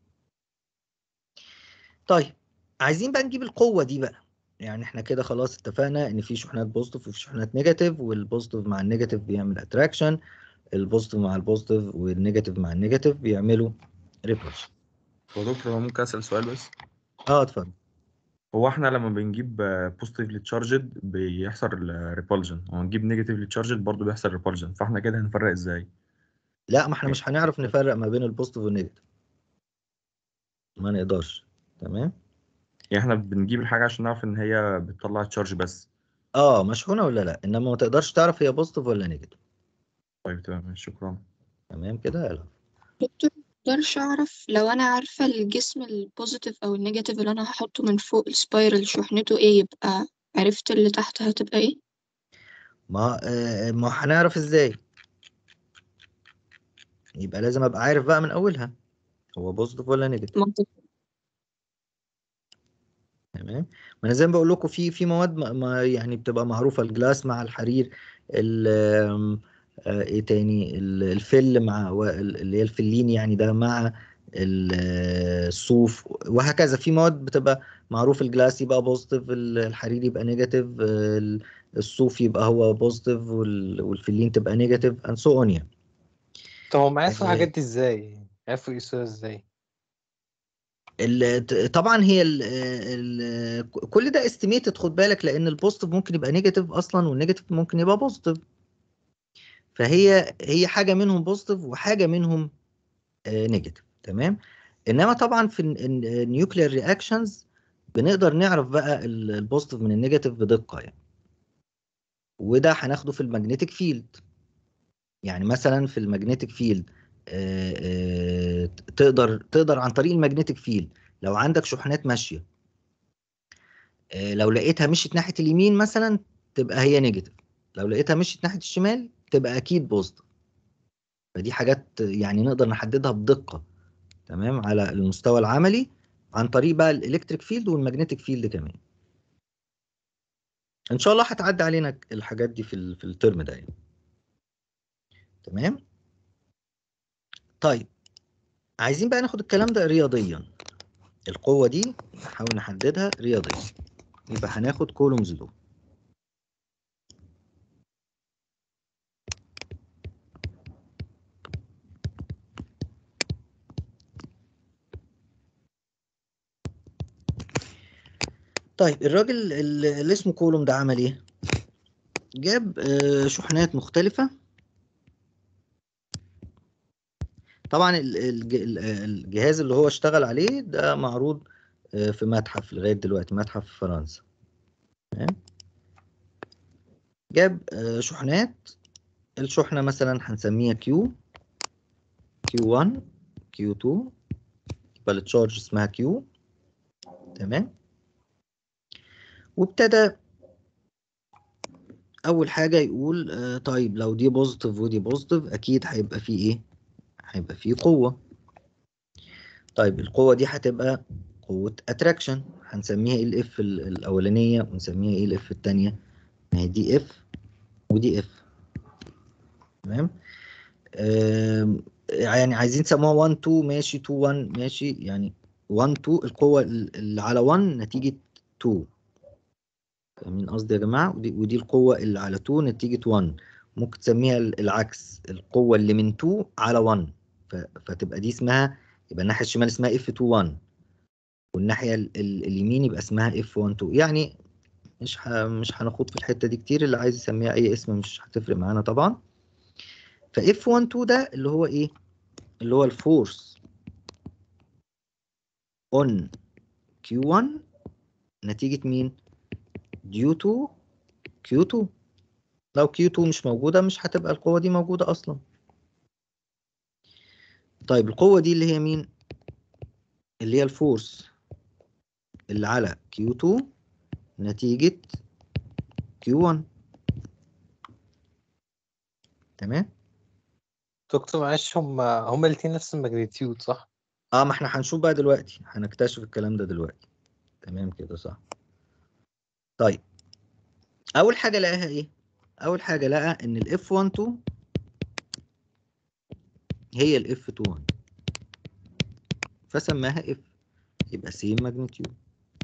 طيب عايزين بقى نجيب القوه دي بقى يعني احنا كده خلاص اتفقنا ان في شحنات بوزيتيف وفي شحنات نيجاتيف والبوزيتيف مع النيجاتيف بيعمل اتراكشن البوزيتيف مع البوزيتيف والنيجاتيف مع النيجاتيف بيعملوا ريبولشن هو دكتور أنا ممكن اسال سؤال بس اه اتفضل هو احنا لما بنجيب بوزيتيفلي تشارجد بيحصل ريبولجن ونجيب نيجاتيفلي تشارجد برضه بيحصل ريبولجن فاحنا كده هنفرق ازاي لا ما احنا مش هنعرف نفرق ما بين البوزيتيف والنيجاتيف ما نقدرش تمام يعني احنا بنجيب الحاجه عشان نعرف ان هي بتطلع تشارج بس اه مشحونه ولا لا انما ما تقدرش تعرف هي بوزيتيف ولا نيجاتيف طيب تمام شكرا تمام كده يلا دكتور مقدرش أعرف لو أنا عارفة الجسم البوزيتيف أو النيجاتيف اللي أنا هحطه من فوق السبايرال شحنته إيه يبقى عرفت اللي تحت هتبقى إيه؟ ما آه ما هنعرف ازاي يبقى لازم ابقى عارف بقى من اولها هو بوزيتيف ولا نيجاتيف منطقي تمام ما انا زي ما بقول لكم في في مواد ما ما يعني بتبقى معروفه الجلاس مع الحرير ال آم، آه، ايه تاني ال- الفل مع و- ال- اللي هي الفلين يعني ده مع ال- آه، الصوف وهكذا في مواد بتبقى معروف الجلاس يبقى بوزيتيف الحرير يبقى نيجاتيف ال- الصوف يبقى هو بوزيتيف والفلين تبقى نيجاتيف and so on يعني طب هم عرفوا آه، الحاجات دي ازاي؟ عرفوا يقيسوها ازاي؟ ال- ت- طبعا هي ال ال كل ده استيميتد خد بالك لان البوزيتيف ممكن يبقى نيجاتيف اصلا والنيجاتيف ممكن يبقى بوزيتيف فهي هي حاجه منهم بوزيتيف وحاجه منهم نيجاتيف تمام انما طبعا في النيوكلير رياكشنز بنقدر نعرف بقى البوزيتيف من النيجاتيف بدقه يعني وده هناخده في المagnetic فيلد يعني مثلا في المagnetic فيلد تقدر تقدر عن طريق المagnetic فيلد لو عندك شحنات ماشيه آه، لو لقيتها مشيت ناحيه اليمين مثلا تبقى هي نيجاتيف لو لقيتها مشيت ناحيه الشمال تبقى اكيد بوزيتيف فدي حاجات يعني نقدر نحددها بدقه تمام على المستوى العملي عن طريق بقى الالكتريك فيلد والمagnetic فيلد كمان ان شاء الله هتعدي علينا الحاجات دي في ال- في الترم ده يعني. تمام طيب عايزين بقى ناخد الكلام ده رياضيا القوة دي نحاول نحددها رياضيا يبقى هناخد كولومز لو طيب الراجل اللي اللي اسمه كولوم ده عمل ايه؟ جاب آه، شحنات مختلفة طبعا ال- الج- ال- الجهاز اللي هو اشتغل عليه ده معروض آه، في متحف لغاية دلوقتي متحف في فرنسا تمام جاب آه، شحنات الشحنة مثلا هنسميها كيو كيو 1 كيو 2 يبقى التشارج اسمها كيو تمام وابتدى اول حاجه يقول آه طيب لو دي بوزيتيف ودي بوزيتيف اكيد هيبقى فيه ايه هيبقى فيه قوه طيب القوه دي هتبقى قوه اتراكشن هنسميها ايه الاف الاولانيه ونسميها ايه الاف الثانيه ما هي دي اف ودي اف تمام آم، يعني عايزين نسموها 1 2 ماشي 2 1 ماشي يعني 1 2 القوة ال- اللي على 1 نتيجة 2 فاهمين قصدي يا جماعة ودي, ودي القوة اللي على 2 نتيجة 1 ممكن تسميها ال- العكس القوة اللي من 2 على 1 ف... فتبقى دي اسمها يبقى الناحية الشمال اسمها F21 والناحية ال... ال... اليمين يبقى اسمها F12 يعني مش ح... مش هنخوض في الحتة دي كتير اللي عايز يسميها أي اسم مش هتفرق معانا طبعا ف F12 ده اللي هو إيه؟ اللي هو الفورس on Q1 نتيجة مين؟ due to Q2 لو Q2 مش موجودة مش هتبقى القوة دي موجودة أصلا طيب القوة دي اللي هي مين؟ اللي هي الفورس اللي على Q2 نتيجة Q1 تمام؟ دكتور معلش هم هم الاتنين نفس الماجنتيود صح؟ اه ما احنا هنشوف بقى دلوقتي هنكتشف الكلام ده دلوقتي تمام كده صح طيب اول حاجه لقاها ايه اول حاجه لقى ان الاف 12 هي الاف 21 فسماها اف يبقى سيم ماجنتيود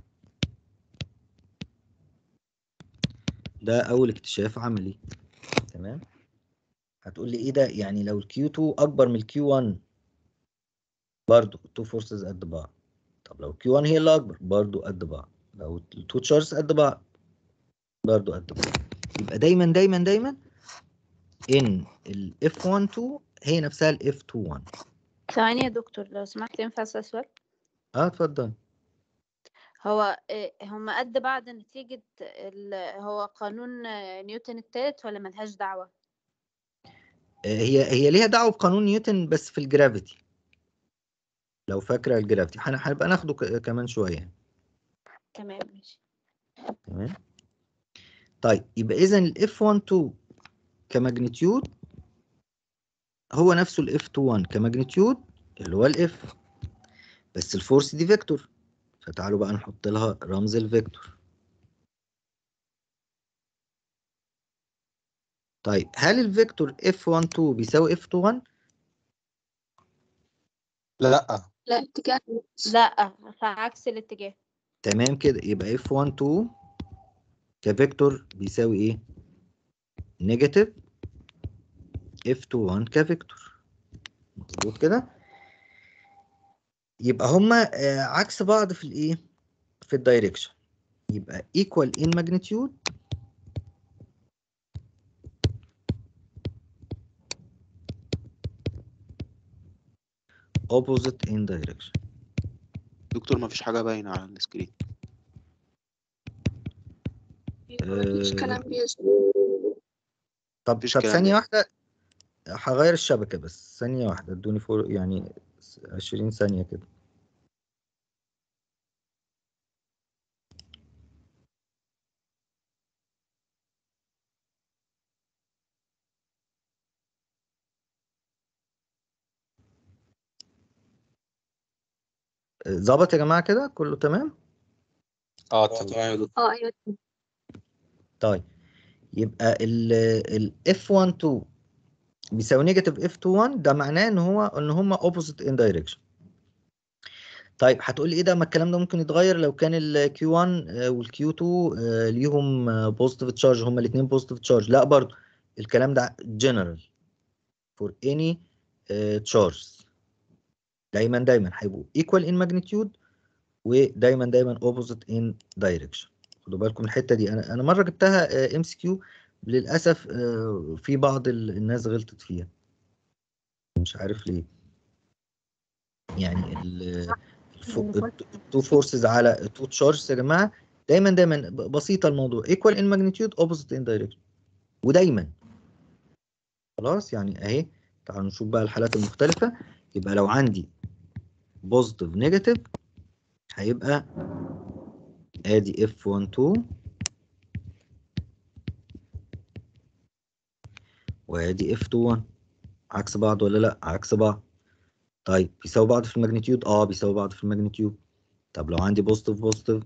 ده اول اكتشاف عملي تمام هتقول لي ايه ده يعني لو الكيو 2 اكبر من الكيو 1 برضو التو فورسز قد بعض طب لو كيو 1 هي اللي اكبر برضو قد بعض لو التو تشارجز قد بعض برضو قد بعض يبقى دايما دايما دايما ان ال F12 هي نفسها ال F21 ثواني يا دكتور لو سمحت ينفع أسأل سؤال اه اتفضل هو إيه، هما قد بعض نتيجة ال- هو قانون آه، نيوتن التالت ولا ملهاش دعوة؟ آه، هي هي ليها دعوه بقانون نيوتن بس في الجرافيتي لو فاكره الجرافيتي هن- هنبقى ناخده ك- كمان شويه تمام ماشي تمام طيب يبقى اذا ال F12 كماجنتيود هو نفسه ال F21 كماجنتيود اللي هو ال F بس الفورس دي فيكتور فتعالوا بقى نحط لها رمز الفيكتور طيب هل الفيكتور F12 بيساوي F21 لا لا اتجاه لا في عكس الاتجاه تمام كده يبقى F12 كفيكتور بيساوي ايه نيجاتيف F21 كفيكتور مظبوط كده يبقى هما آه، عكس بعض في الايه في الدايركشن يبقى equal in magnitude opposite in direction دكتور ما فيش حاجة باينة على السكرين مفيش آه، كلام بيظهر طب مفيش طب كلام ثانية يعني. واحدة هغير الشبكة بس ثانية واحدة ادوني فور يعني عشرين ثانية كده آه، ظبط يا جماعة كده كله تمام اه اه تمام تمام يا دكتور اه ايوه طيب يبقى ال ال F12 بيساوي نيجاتيف F21 ده معناه ان هو ان هما opposite in direction طيب هتقول لي ايه ده ما الكلام ده ممكن يتغير لو كان ال Q1 آه، وال Q2 آه، ليهم بوزيتيف تشارج هما الاثنين بوزيتيف تشارج لا برضو الكلام ده general for any آه، charge دايما دايما هيبقوا equal in magnitude ودايما دايما opposite in direction خدوا بالكم من الحته دي انا انا مره جبتها ام سي كيو للاسف آه، في بعض ال- الناس غلطت فيها مش عارف ليه يعني التو فورسز على تو تشارجز يا جماعه دايما دايما ب- بسيطه الموضوع equal in magnitude opposite in direction ودايما خلاص يعني اهي تعالوا نشوف بقى الحالات المختلفه يبقى لو عندي بوزيتيف نيجاتيف هيبقى ادي F12 وادي F21 عكس بعض ولا لا عكس بعض طيب بيساوي بعض في الماجنتيود اه بيساوي بعض في الماجنتيود طب لو عندي بوزيتيف بوزيتيف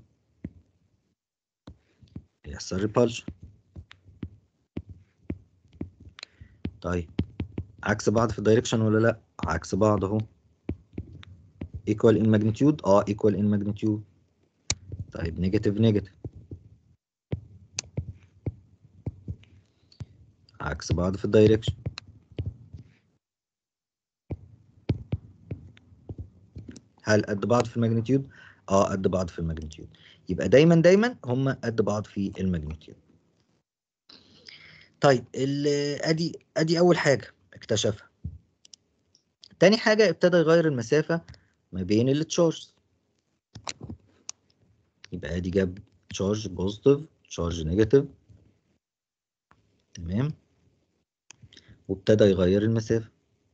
يحصل ريبالشن طيب عكس بعض في الدايركشن ولا لا عكس بعض اهو equal in magnitude اه equal in magnitude طيب نيجاتيف نيجاتيف عكس بعض في الدايركشن هل قد بعض في الماجنتيود اه قد بعض في الماجنتيود يبقى دايما دايما هم قد بعض في الماجنتيود طيب ال- ادي ادي اول حاجه اكتشفها تاني حاجه ابتدى يغير المسافه ما بين التشارجز يبقى ادي جاب تشارج بوزيتيف تشارج نيجاتيف تمام وابتدى يغير المسافه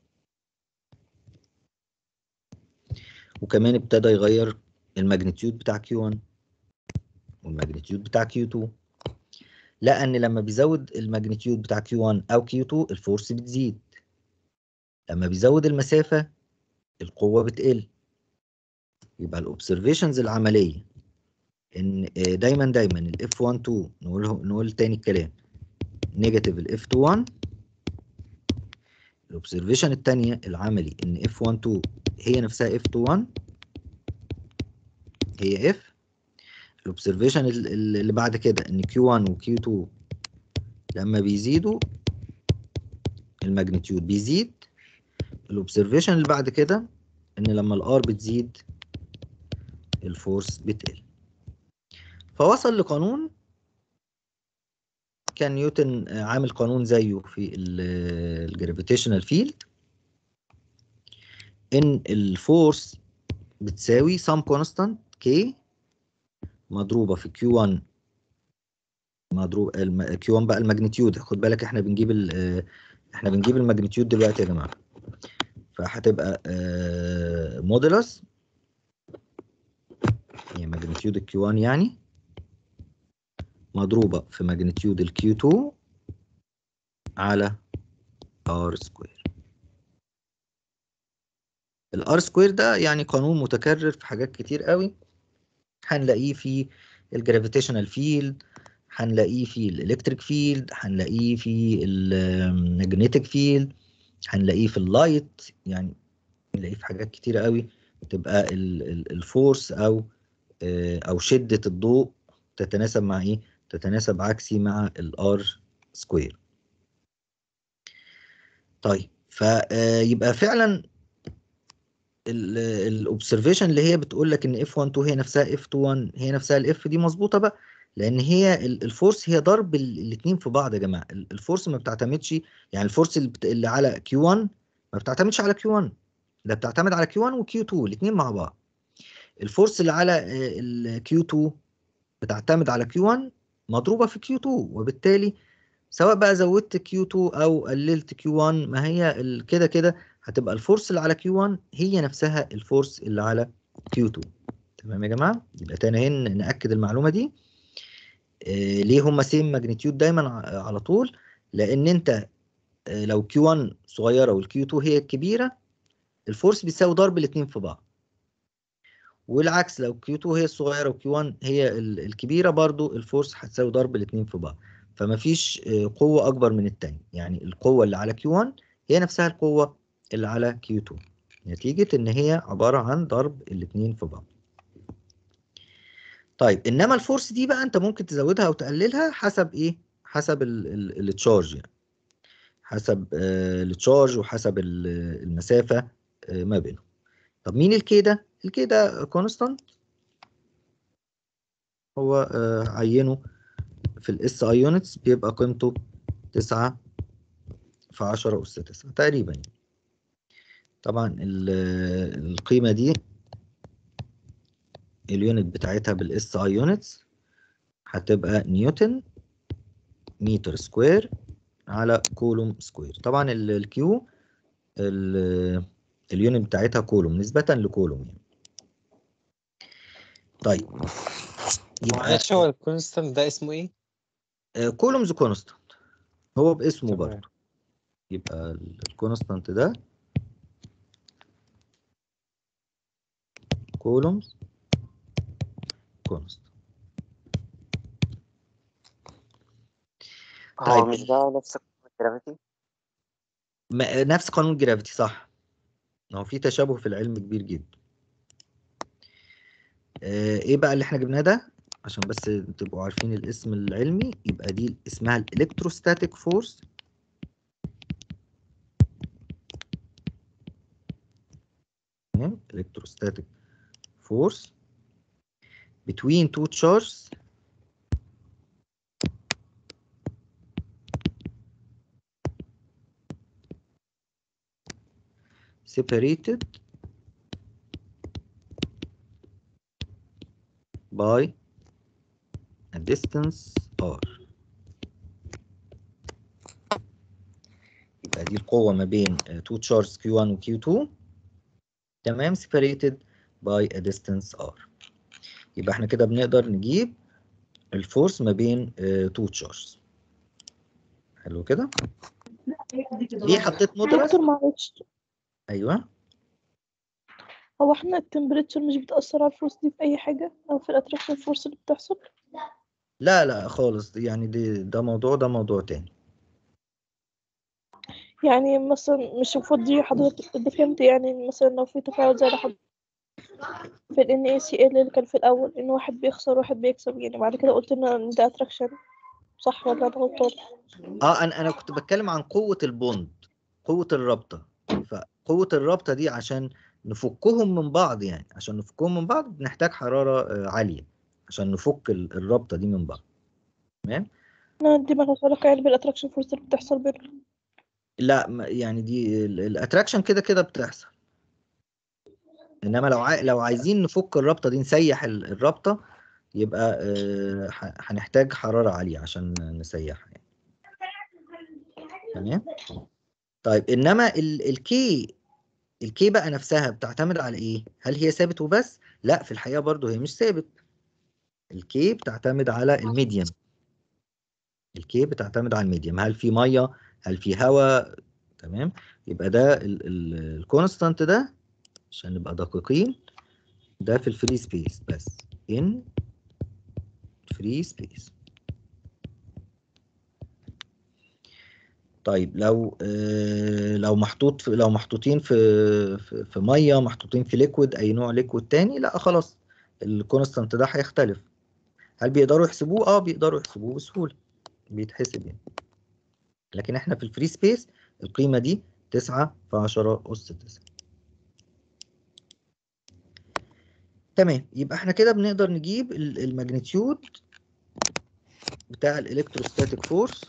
وكمان ابتدى يغير الماجنتيود بتاع Q1 والماجنتيود بتاع Q2 لقى ان لما بيزود الماجنتيود بتاع Q1 او Q2 الفورس بتزيد لما بيزود المسافة القوة بتقل يبقى الاوبزرفيشنز العملية ان آه، دايما دايما ال F12 نقول نقول تاني الكلام نيجاتيف ال F21 الاوبزرفيشن التانية العملي ان F12 هي نفسها F21 هي F الاوبزرفيشن اللي بعد كده ان Q1 و Q2 لما بيزيدوا الماجنتيود بيزيد الاوبزرفيشن اللي بعد كده ان لما الار بتزيد الفورس بتقل فوصل لقانون كان نيوتن آه، عامل قانون زيه في الجرافيتيشنال فيلد ان الفورس بتساوي sum constant k مضروبة في Q1 مضروب الم... Q1 بقى الماجنتيود خد بالك احنا بنجيب ال... آه، احنا بنجيب الماجنتيود دلوقتي يا جماعة فهتبقى مودولس هي ماجنتيود ال Q1 يعني مضروبة في ماجنتيود ال Q2 على R سكوير الار سكوير ده يعني قانون متكرر في حاجات كتير قوي هنلاقيه في الجرافيتيشنال فيلد هنلاقيه في الالكتريك فيلد هنلاقيه في المagnetic فيلد هنلاقيه في اللايت يعني نلاقيه في حاجات كتيرة قوي تبقى الفورس او آه، او شدة الضوء تتناسب مع ايه تتناسب عكسي مع الار سكوير طيب فيبقى فعلا الاوبزرفيشن اللي هي بتقول لك ان F12 هي نفسها F21 هي نفسها الاف دي مظبوطه بقى لان هي ال- الفورس هي ضرب الاثنين في بعض يا جماعه ال- الفورس ما بتعتمدش يعني الفورس اللي بت- اللي على Q1 ما بتعتمدش على Q1 ده بتعتمد على Q1 و Q2 الاثنين مع بعض الفورس اللي على آه، ال Q2 بتعتمد على Q1 مضروبه في Q2 وبالتالي سواء بقى زودت Q2 او قللت Q1 ما هي ال- كده كده هتبقى الفورس اللي على Q1 هي نفسها الفورس اللي على Q2 تمام يا جماعه يبقى تاني هن ناكد المعلومه دي آه، ليه هما سيم ماجنتيود دايما ع- على طول لان انت آه، لو Q1 صغيره والQ2 هي الكبيره الفورس بيساوي ضرب الاثنين في بعض والعكس لو Q2 هي الصغيره وQ1 هي ال- الكبيره برضو الفورس هتساوي ضرب الاثنين في بعض فمفيش آه، قوه اكبر من التانية يعني القوه اللي على Q1 هي نفسها القوه اللي على Q2 نتيجه ان هي عباره عن ضرب الاثنين في بعض طيب انما الفورس دي بقى انت ممكن تزودها او تقللها حسب ايه حسب التشارج يعني حسب آه، التشارج وحسب ال- المسافه آه، ما بينهم طب مين الكي ده الكي ده كونستانت هو آه، عينه في الاس اي يونتس بيبقى قيمته 9 في 10 اس 9 تقريبا يعني. طبعا ال- القيمه دي اليونت بتاعتها بالاس اي يونتس هتبقى نيوتن متر سكوير على كولوم سكوير طبعا الكيو اليونت بتاعتها كولوم نسبة لكولوم يعني طيب يبقى معلش هو الكونستانت ده اسمه ايه؟ كولومز كونستانت هو باسمه تمام. برضه يبقى الكونستانت ده كولومز كونستانت هو طيب. مش ده نفس الجرافيتي ما- نفس قانون الجرافيتي صح هو في تشابه في العلم كبير جدا آه، ايه بقى اللي احنا جبناه ده عشان بس تبقوا عارفين الاسم العلمي يبقى دي اسمها الالكتروستاتيك فورس تمام electrostatic force between two charges separated by a distance r يبقى دي القوة ما بين آه، two charges q1 و q2 تمام separated by a distance r يبقى احنا كده بنقدر نجيب الفورس ما بين آه، two charges حلو كده ليه حطيت مودولس دكتور معلش ايوه هو احنا التمبريتشر مش بتأثر على الفورس دي في أي حاجة أو في الأتراكشن فورس اللي بتحصل لا لا خالص يعني دي ده موضوع ده موضوع تاني يعني مثلا مش المفروض دي حضرتك ده فهمت يعني مثلا لو في تفاعل زي ده حضرتك في ال NaCl اللي كان في الأول إن واحد بيخسر واحد بيكسب يعني بعد كده قلت إن ده أتراكشن صح ولا أنا غلطان؟ اه انا انا كنت بتكلم عن قوة البوند قوة الرابطة فقوة الرابطة دي عشان نفكهم من بعض يعني عشان نفكهم من بعض بنحتاج حرارة آه، عالية عشان نفك ال- الرابطة دي من بعض تمام لا دي مالهاش علاقة يعني بالأتراكشن فورس اللي بتحصل بينهم لا ما- يعني دي الاتراكشن كده كده بتحصل انما لو عاي... لو عايزين نفك الرابطة دي نسيح ال- الرابطة يبقى آه، ه- هنحتاج حرارة عالية عشان نسيحها يعني تمام طيب انما ال- الكي الكي بقى نفسها بتعتمد على ايه هل هي ثابت وبس لا في الحقيقه برضو هي مش ثابت الكي بتعتمد على الميديم الكي بتعتمد على الميديم هل في ميه هل في هواء تمام يبقى ده الكونستانت ده عشان نبقى دقيقين ده في الفري سبيس بس ان فري سبيس طيب لو آه، لو محطوط في لو محطوطين في في, في ميه محطوطين في ليكويد اي نوع ليكويد تاني لا خلاص الكونستانت ده هيختلف هل بيقدروا يحسبوه اه بيقدروا يحسبوه بسهوله بيتحسب يعني لكن احنا في الفري سبيس القيمه دي 9 في 10 اس 9 تمام يبقى احنا كده بنقدر نجيب ال- الماجنتيود بتاع الالكتروستاتيك فورس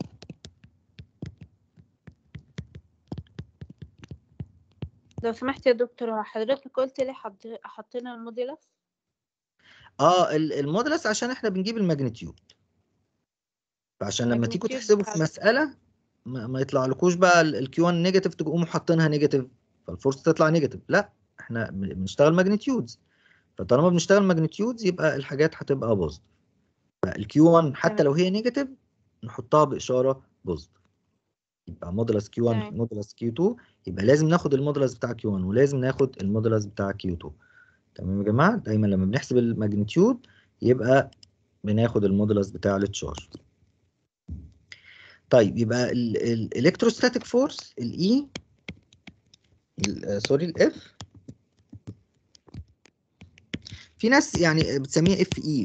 لو سمحت يا دكتور هو حضرتك قلت لي حط... حطينا الموديلس اه ال- المودلس عشان احنا بنجيب الماجنتيود فعشان لما تيجوا الماجنتيود تحسبوا بتاع في مسألة ما, ما يطلع لكوش بقى الكيو 1 نيجاتيف تقوموا حاطينها نيجاتيف فالفورس تطلع نيجاتيف لا احنا بن- بنشتغل ماجنتيودز فطالما بنشتغل ماجنتيودز يبقى الحاجات هتبقى بوزيتيف فالكيو 1 حتى تمام لو هي نيجاتيف نحطها بإشارة بوزيتيف يبقى مودلس كيو 1 تمام مودلس كيو 2 يبقى لازم ناخد المودلس بتاع كيو 1 ولازم ناخد المودلس بتاع كيو 2 تمام يا جماعة دايما لما بنحسب الماجنتيود يبقى بناخد المودلس بتاع التشارج طيب يبقى الالكتروستاتيك فورس الاي سوري الاف في ناس يعني بتسميها اف اي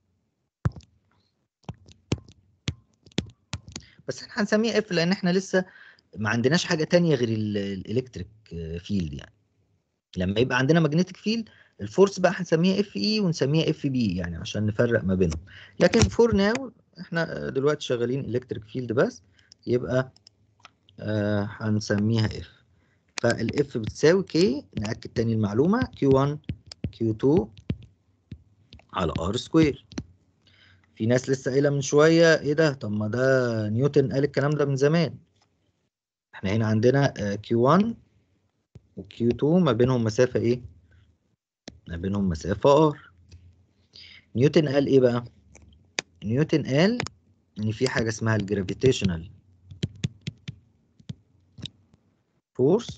بس احنا هنسميها اف لان احنا لسه ما عندناش حاجه تانية غير الالكتريك فيلد يعني لما يبقى عندنا ماجنتيك فيلد الفورس بقى هنسميها اف اي ونسميها اف بي يعني عشان نفرق ما بينهم لكن فور ناو احنا دلوقتي شغالين الكتريك فيلد بس يبقى آه هنسميها اف فالاف بتساوي كي نأكد تاني المعلومة Q1 Q2 على R سكوير في ناس لسه قايلة من شوية ايه ده طب ما ده نيوتن قال الكلام ده من زمان احنا هنا عندنا آه، Q1 و Q2 ما بينهم مسافة ايه ما بينهم مسافة R نيوتن قال ايه بقى نيوتن قال ان في حاجة اسمها الجرافيتيشنال فورس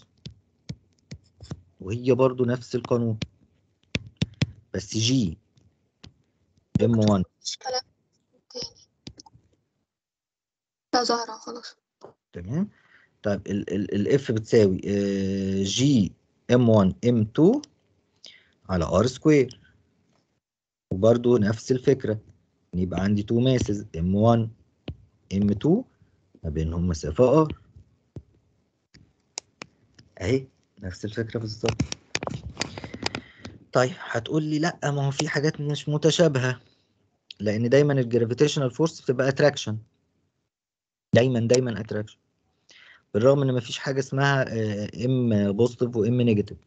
وهي برضو نفس القانون بس جي ام 1 كلام تاني لا زهرة خلاص تمام طيب الاف بتساوي جي ام 1 ام 2 على ار سكوير وبرضو نفس الفكرة إن يبقى عندي تو ماسز M1 M2 ما بينهم مسافة R أهي نفس الفكرة بالظبط طيب هتقول لي لا ما هو في حاجات مش متشابهة لأن دايما الجرافيتيشنال فورس بتبقى اتراكشن دايما دايما اتراكشن بالرغم ان مفيش حاجة اسمها ام بوزيتيف وام نيجاتيف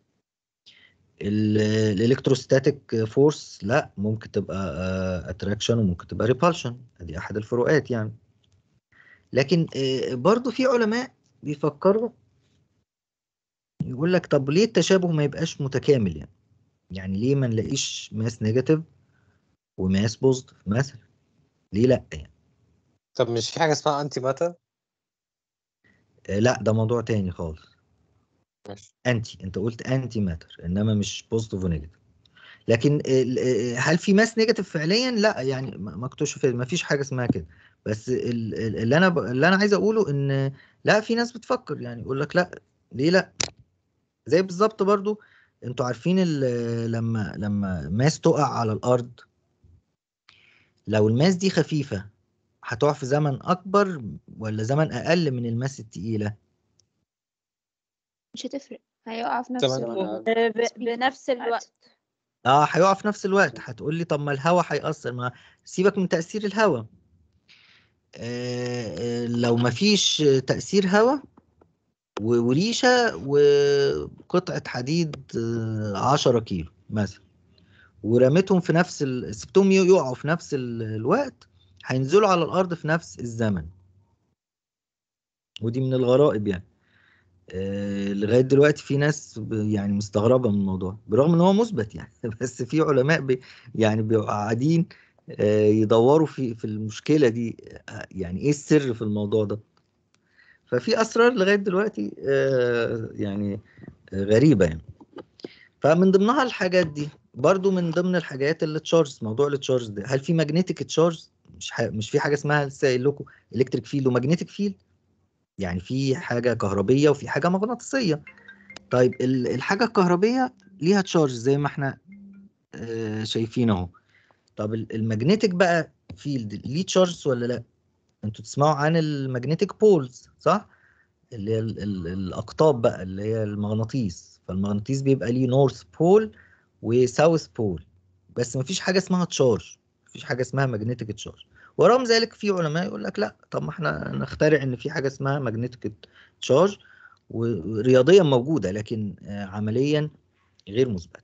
الالكتروستاتيك فورس لا ممكن تبقى اتراكشن وممكن تبقى ريبالشن دي احد الفروقات يعني لكن آه، برضو في علماء بيفكروا يقول لك طب ليه التشابه ما يبقاش متكامل يعني يعني ليه ما نلاقيش ماس نيجاتيف وماس بوزيتيف مثلا ليه لا يعني طب مش في حاجة اسمها انتي ماتر آه، لا ده موضوع تاني خالص ماشي انتي انت قلت انتي ماتر انما مش بوزيتيف ونيجاتيف لكن ال- ال- هل في ماس نيجاتيف فعليا لا يعني ما ما اكتشف ما فيش حاجه اسمها كده بس ال- ال- اللي انا ب- اللي انا عايز اقوله ان لا في ناس بتفكر يعني يقول لك لا ليه لا زي بالظبط برضو انتوا عارفين ال- لما لما ماس تقع على الارض لو الماس دي خفيفه هتقع في زمن اكبر ولا زمن اقل من الماس التقيله مش هتفرق هيقع في نفس تمام. الوقت ب- ب- بنفس الوقت اه هيقع في نفس الوقت هتقول لي طب ما الهوا هيأثر ما سيبك من تأثير الهوا آه آه، لو ما فيش تأثير هوا و- وريشة وقطعة حديد آه، عشرة كيلو مثلا ورميتهم في نفس ال... سبتهم يقعوا في نفس ال- الوقت هينزلوا على الأرض في نفس الزمن ودي من الغرائب يعني آه، لغايه دلوقتي في ناس ب- يعني مستغربه من الموضوع برغم ان هو مثبت يعني بس في علماء بي يعني بيبقوا قاعدين آه، يدوروا في في المشكله دي آه، يعني ايه السر في الموضوع ده ففي اسرار لغايه دلوقتي آه، يعني آه، غريبه يعني فمن ضمنها الحاجات دي برضو من ضمن الحاجات اللي تشارج موضوع التشارج ده هل في ماجنتيك تشارج مش ح... مش في حاجه اسمها لسه قايل لكم الكتريك فيلد وماجنتيك فيلد يعني في حاجة كهربية وفي حاجة مغناطيسية طيب ال- الحاجة الكهربية ليها تشارج زي ما احنا آه، شايفين اهو طب ال- المagnetic بقى فيلد ليه تشارج ولا لا انتوا تسمعوا عن المagnetic بولز صح اللي هي ال- ال- الاقطاب بقى اللي هي المغناطيس فالمغناطيس بيبقى ليه نورث بول وساوث بول بس مفيش حاجة اسمها تشارج مفيش حاجة اسمها magnetic تشارج ورغم ذلك في علماء يقول لك لا طب ما احنا نخترع ان في حاجه اسمها magnetic تشارج ورياضيا موجوده لكن آه، عمليا غير مثبته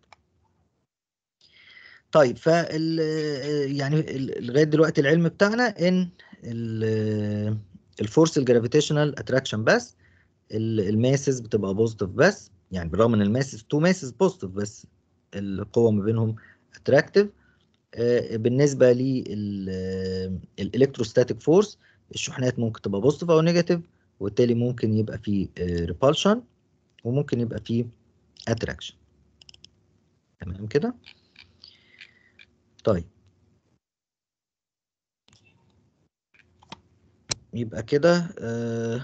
طيب فال آه، يعني ال- لغايه دلوقتي العلم بتاعنا ان ال- الفورس الجرافيتيشنال اتراكشن بس ال- الماسز بتبقى بوزيتيف بس يعني بالرغم ان الماسز تو ماسز بوزيتيف بس القوه ما بينهم اتراكتيف آه، بالنسبه للالكتروستاتيك فورس الشحنات ممكن تبقى بوزيتيف او نيجاتيف وبالتالي ممكن يبقى فيه ريبالشن وممكن يبقى فيه اتراكشن تمام كده طيب يبقى كده آه،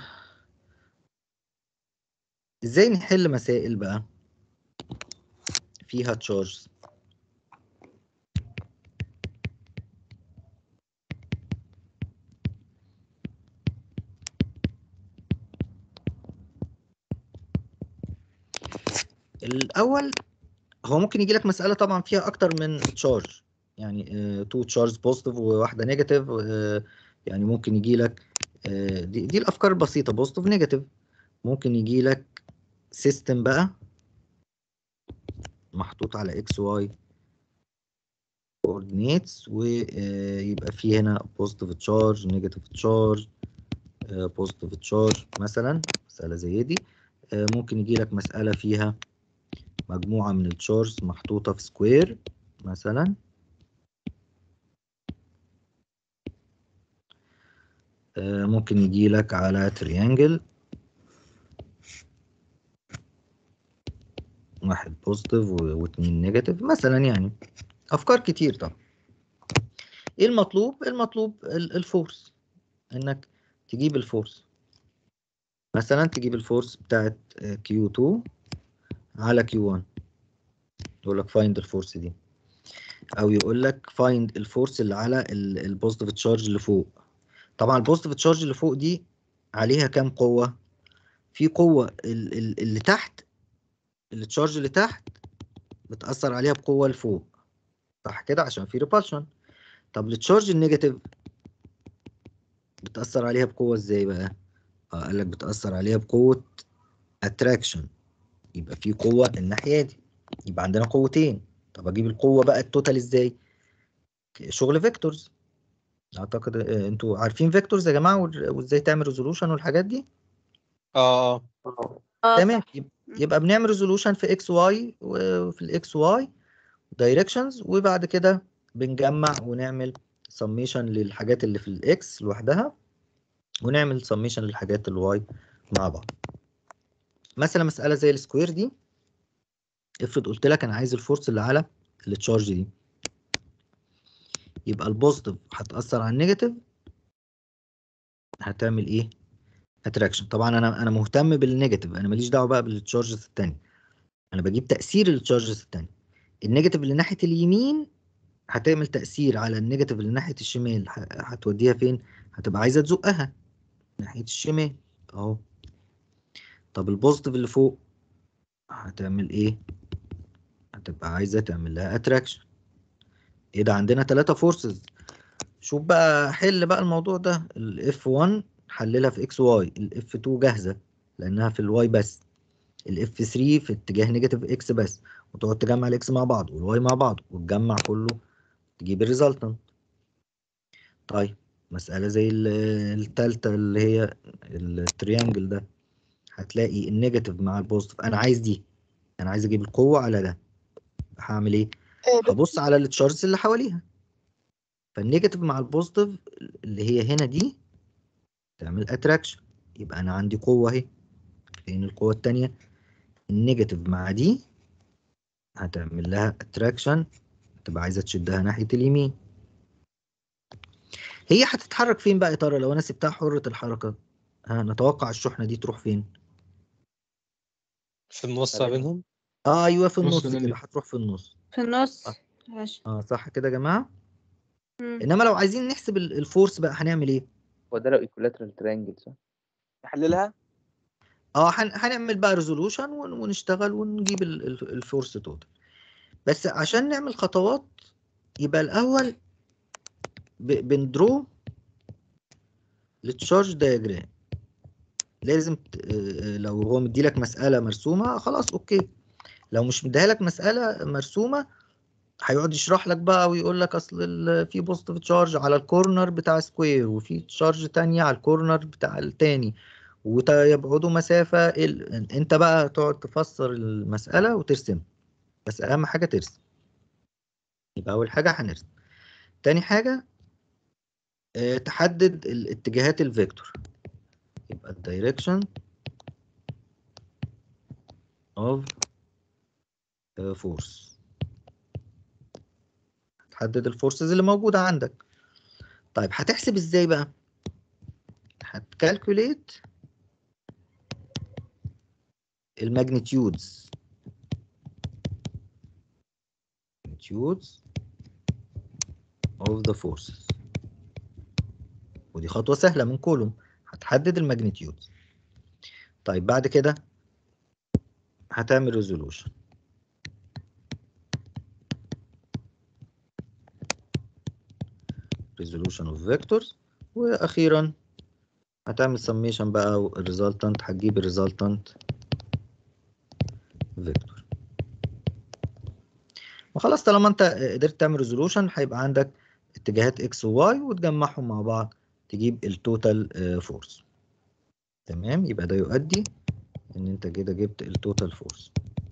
ازاي نحل مسائل بقى فيها تشارجز الاول هو ممكن يجي لك مساله طبعا فيها اكتر من تشارج يعني تو تشارج بوزيتيف وواحده نيجاتيف يعني ممكن يجي لك آه، دي, دي الافكار البسيطه بوزيتيف نيجاتيف ممكن يجي لك سيستم بقى محطوط على اكس واي coordinates ويبقى فيه هنا positive charge negative charge آه، positive charge مثلا مسألة زي دي آه، ممكن يجي لك مسألة فيها مجموعة من التشارجز محطوطة في سكوير مثلا آه، ممكن يجي لك على تريانجل واحد بوزيتيف واثنين نيجاتيف مثلا يعني افكار كتير طبعا ايه المطلوب المطلوب ال- الفورس انك تجيب الفورس مثلا تجيب الفورس بتاعت Q2 على Q1 يقول لك find الفورس دي او يقول لك فايند الفورس اللي على البوزيتيف تشارج اللي فوق طبعا البوزيتيف تشارج اللي فوق دي عليها كام قوة في قوة ال- ال- اللي تحت التشارج اللي تحت بتأثر عليها بقوة لفوق صح كده عشان في ريبالشن طب التشارج النيجاتيف بتأثر عليها بقوة ازاي بقى اه قال لك بتأثر عليها بقوة اتراكشن يبقى في قوة الناحية دي يبقى عندنا قوتين طب اجيب القوة بقى التوتال ازاي شغل فيكتورز اعتقد آه، انتوا عارفين فيكتورز يا جماعة وال- وازاي تعمل ريزولوشن والحاجات دي اه اه تمام صح يب- يبقى بنعمل ريزولوشن في اكس واي وفي الاكس واي دايركشنز وبعد كده بنجمع ونعمل سميشن للحاجات اللي في الاكس لوحدها ونعمل سميشن للحاجات الواي مع بعض مثلا مسألة زي السكوير دي افرض قلت لك انا عايز الفورس اللي على التشارج دي يبقى البوزيتيف هتأثر على النيجاتيف هتعمل ايه اتراكشن طبعا انا انا مهتم بالنيجاتيف انا ماليش دعوه بقى بالتشارجز التانية انا بجيب تأثير التشارجز التانية النيجاتيف اللي ناحية اليمين هتعمل تأثير على النيجاتيف اللي ناحية الشمال ه- هتوديها فين هتبقى عايزة تزقها ناحية الشمال اهو طب البوزيتيف اللي فوق هتعمل ايه هتبقى عايزة تعمل لها اتراكشن ايه ده عندنا ثلاثة فورسز شوف بقى حل بقى الموضوع ده الاف 1 حللها في اكس واي الاف 2 جاهزة لانها في الواي بس الاف 3 في اتجاه نيجاتيف اكس بس وتقعد تجمع الاكس مع بعض والواي مع بعض وتجمع كله تجيب الريزلتنت طيب مسألة زي ال- التالتة اللي هي التريانجل ده هتلاقي النيجاتيف مع البوزيتيف انا عايز دي انا عايز اجيب القوة على ده هعمل ايه هبص على التشارجز اللي حواليها فالنيجاتيف مع البوزيتيف اللي هي هنا دي تعمل اتراكشن يبقى انا عندي قوة اهي فين القوة التانية النيجاتيف مع دي هتعمل لها اتراكشن تبقى عايزة تشدها ناحية اليمين هي هتتحرك فين بقى يا ترى لو انا سبتها حرة الحركة ها نتوقع الشحنة دي تروح فين في النص ما بينهم اه ايوه في نص النص مني. كده هتروح في النص في النص ماشي اه صح كده يا جماعة مم. انما لو عايزين نحسب ال- الفورس بقى هنعمل ايه هو ده لو ايكولاترال ترينجل صح؟ نحللها اه هن... هنعمل بقى ريزولوشن ون... ونشتغل ونجيب ال... ال- الفورس توتال بس عشان نعمل خطوات يبقى الاول ب... بندرو التشارج دايجرام لازم ت... آه، لو هو مديلك مسألة مرسومة خلاص اوكي لو مش مديها لك مسألة مرسومة هيقعد يشرح لك بقى ويقول لك اصل ال- في بوزيتيف تشارج على الكورنر بتاع سكوير وفي تشارج تانية على الكورنر بتاع التاني ويبعدوا مسافة ال... انت بقى تقعد تفسر المسألة وترسم بس اهم حاجة ترسم يبقى اول حاجة هنرسم تاني حاجة اه تحدد الاتجاهات الفيكتور يبقى الدايركشن of force تحدد الفورسز اللي موجودة عندك طيب هتحسب ازاي بقى هتكالكوليت الماجنتيودز magnitudes of the forces ودي خطوة سهلة من كولوم هتحدد الماجنتيودز طيب بعد كده هتعمل ريزولوشن resolution of vectors واخيرا هتعمل summation بقى والريزلتنت هتجيب الريزلتنت فيكتور وخلاص طالما انت قدرت تعمل ريزولوشن هيبقى عندك اتجاهات اكس وواي وتجمعهم مع بعض تجيب التوتال فورس تمام يبقى ده يؤدي ان انت كده جبت التوتال فورس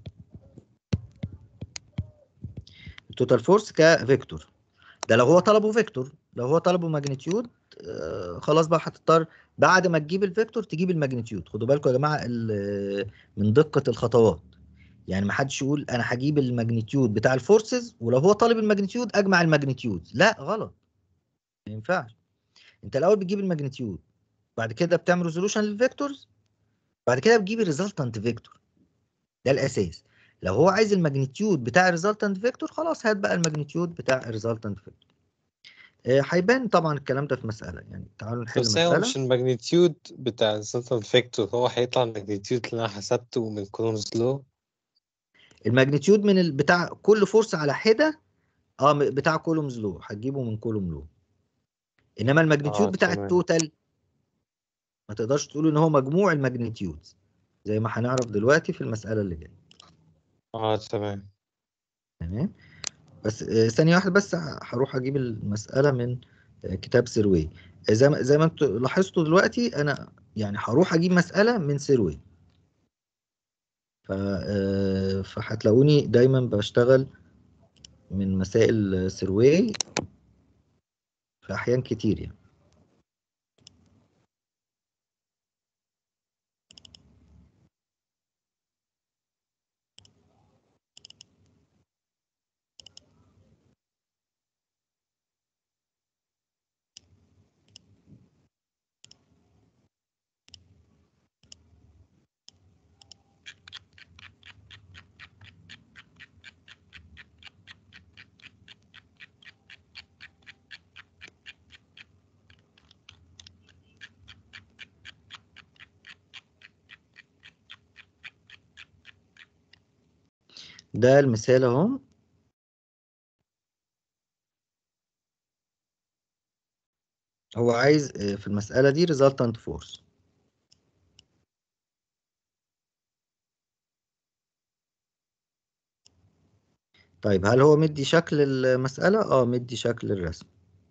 التوتال فورس كفيكتور ده لو هو طلبه فيكتور لو هو طلبه ماجنتيود آه خلاص بقى هتضطر بعد ما تجيب الفيكتور تجيب الماجنتيود خدوا بالكم يا جماعه ال- من دقه الخطوات يعني ما حدش يقول انا هجيب الماجنتيود بتاع الفورسز ولو هو طالب الماجنتيود اجمع الماجنتيود لا غلط ما ينفعش انت الاول بتجيب الماجنتيود بعد كده بتعمل ريزولوشن للفيكتورز بعد كده بتجيب الريزلتنت فيكتور ده الاساس لو هو عايز الماجنتيود بتاع الريزلتنت فيكتور خلاص هات بقى الماجنتيود بتاع الريزلتنت فيكتور هيبان طبعا الكلام ده في مسألة يعني تعالوا نحل بس هو مش مسألة الماجنتيود بتاع السنترال فيكتور هو هيطلع الماجنتيود اللي انا حسبته من كولومز لو الماجنتيود من ال... بتاع كل فورس على حدة اه م- بتاع كولومز لو هتجيبه من كولوم لو انما الماجنتيود اه بتاع تمام التوتال ما تقدرش تقول ان هو مجموع الماجنتيود زي ما هنعرف دلوقتي في المسألة اللي جاية اه تمام تمام بس آه، ثانية واحدة بس ه- هروح اجيب المسألة من آه، كتاب سيروي آه، زي ما زي ما انتوا لاحظتوا دلوقتي انا يعني هروح اجيب مسألة من سيروي ف آه، فهتلاقوني دايما بشتغل من مسائل سيروي في احيان كتير يعني ده المثال اهو هو عايز آه، في المسألة دي resultant force طيب هل هو مدي شكل المسألة؟ اه مدي شكل الرسم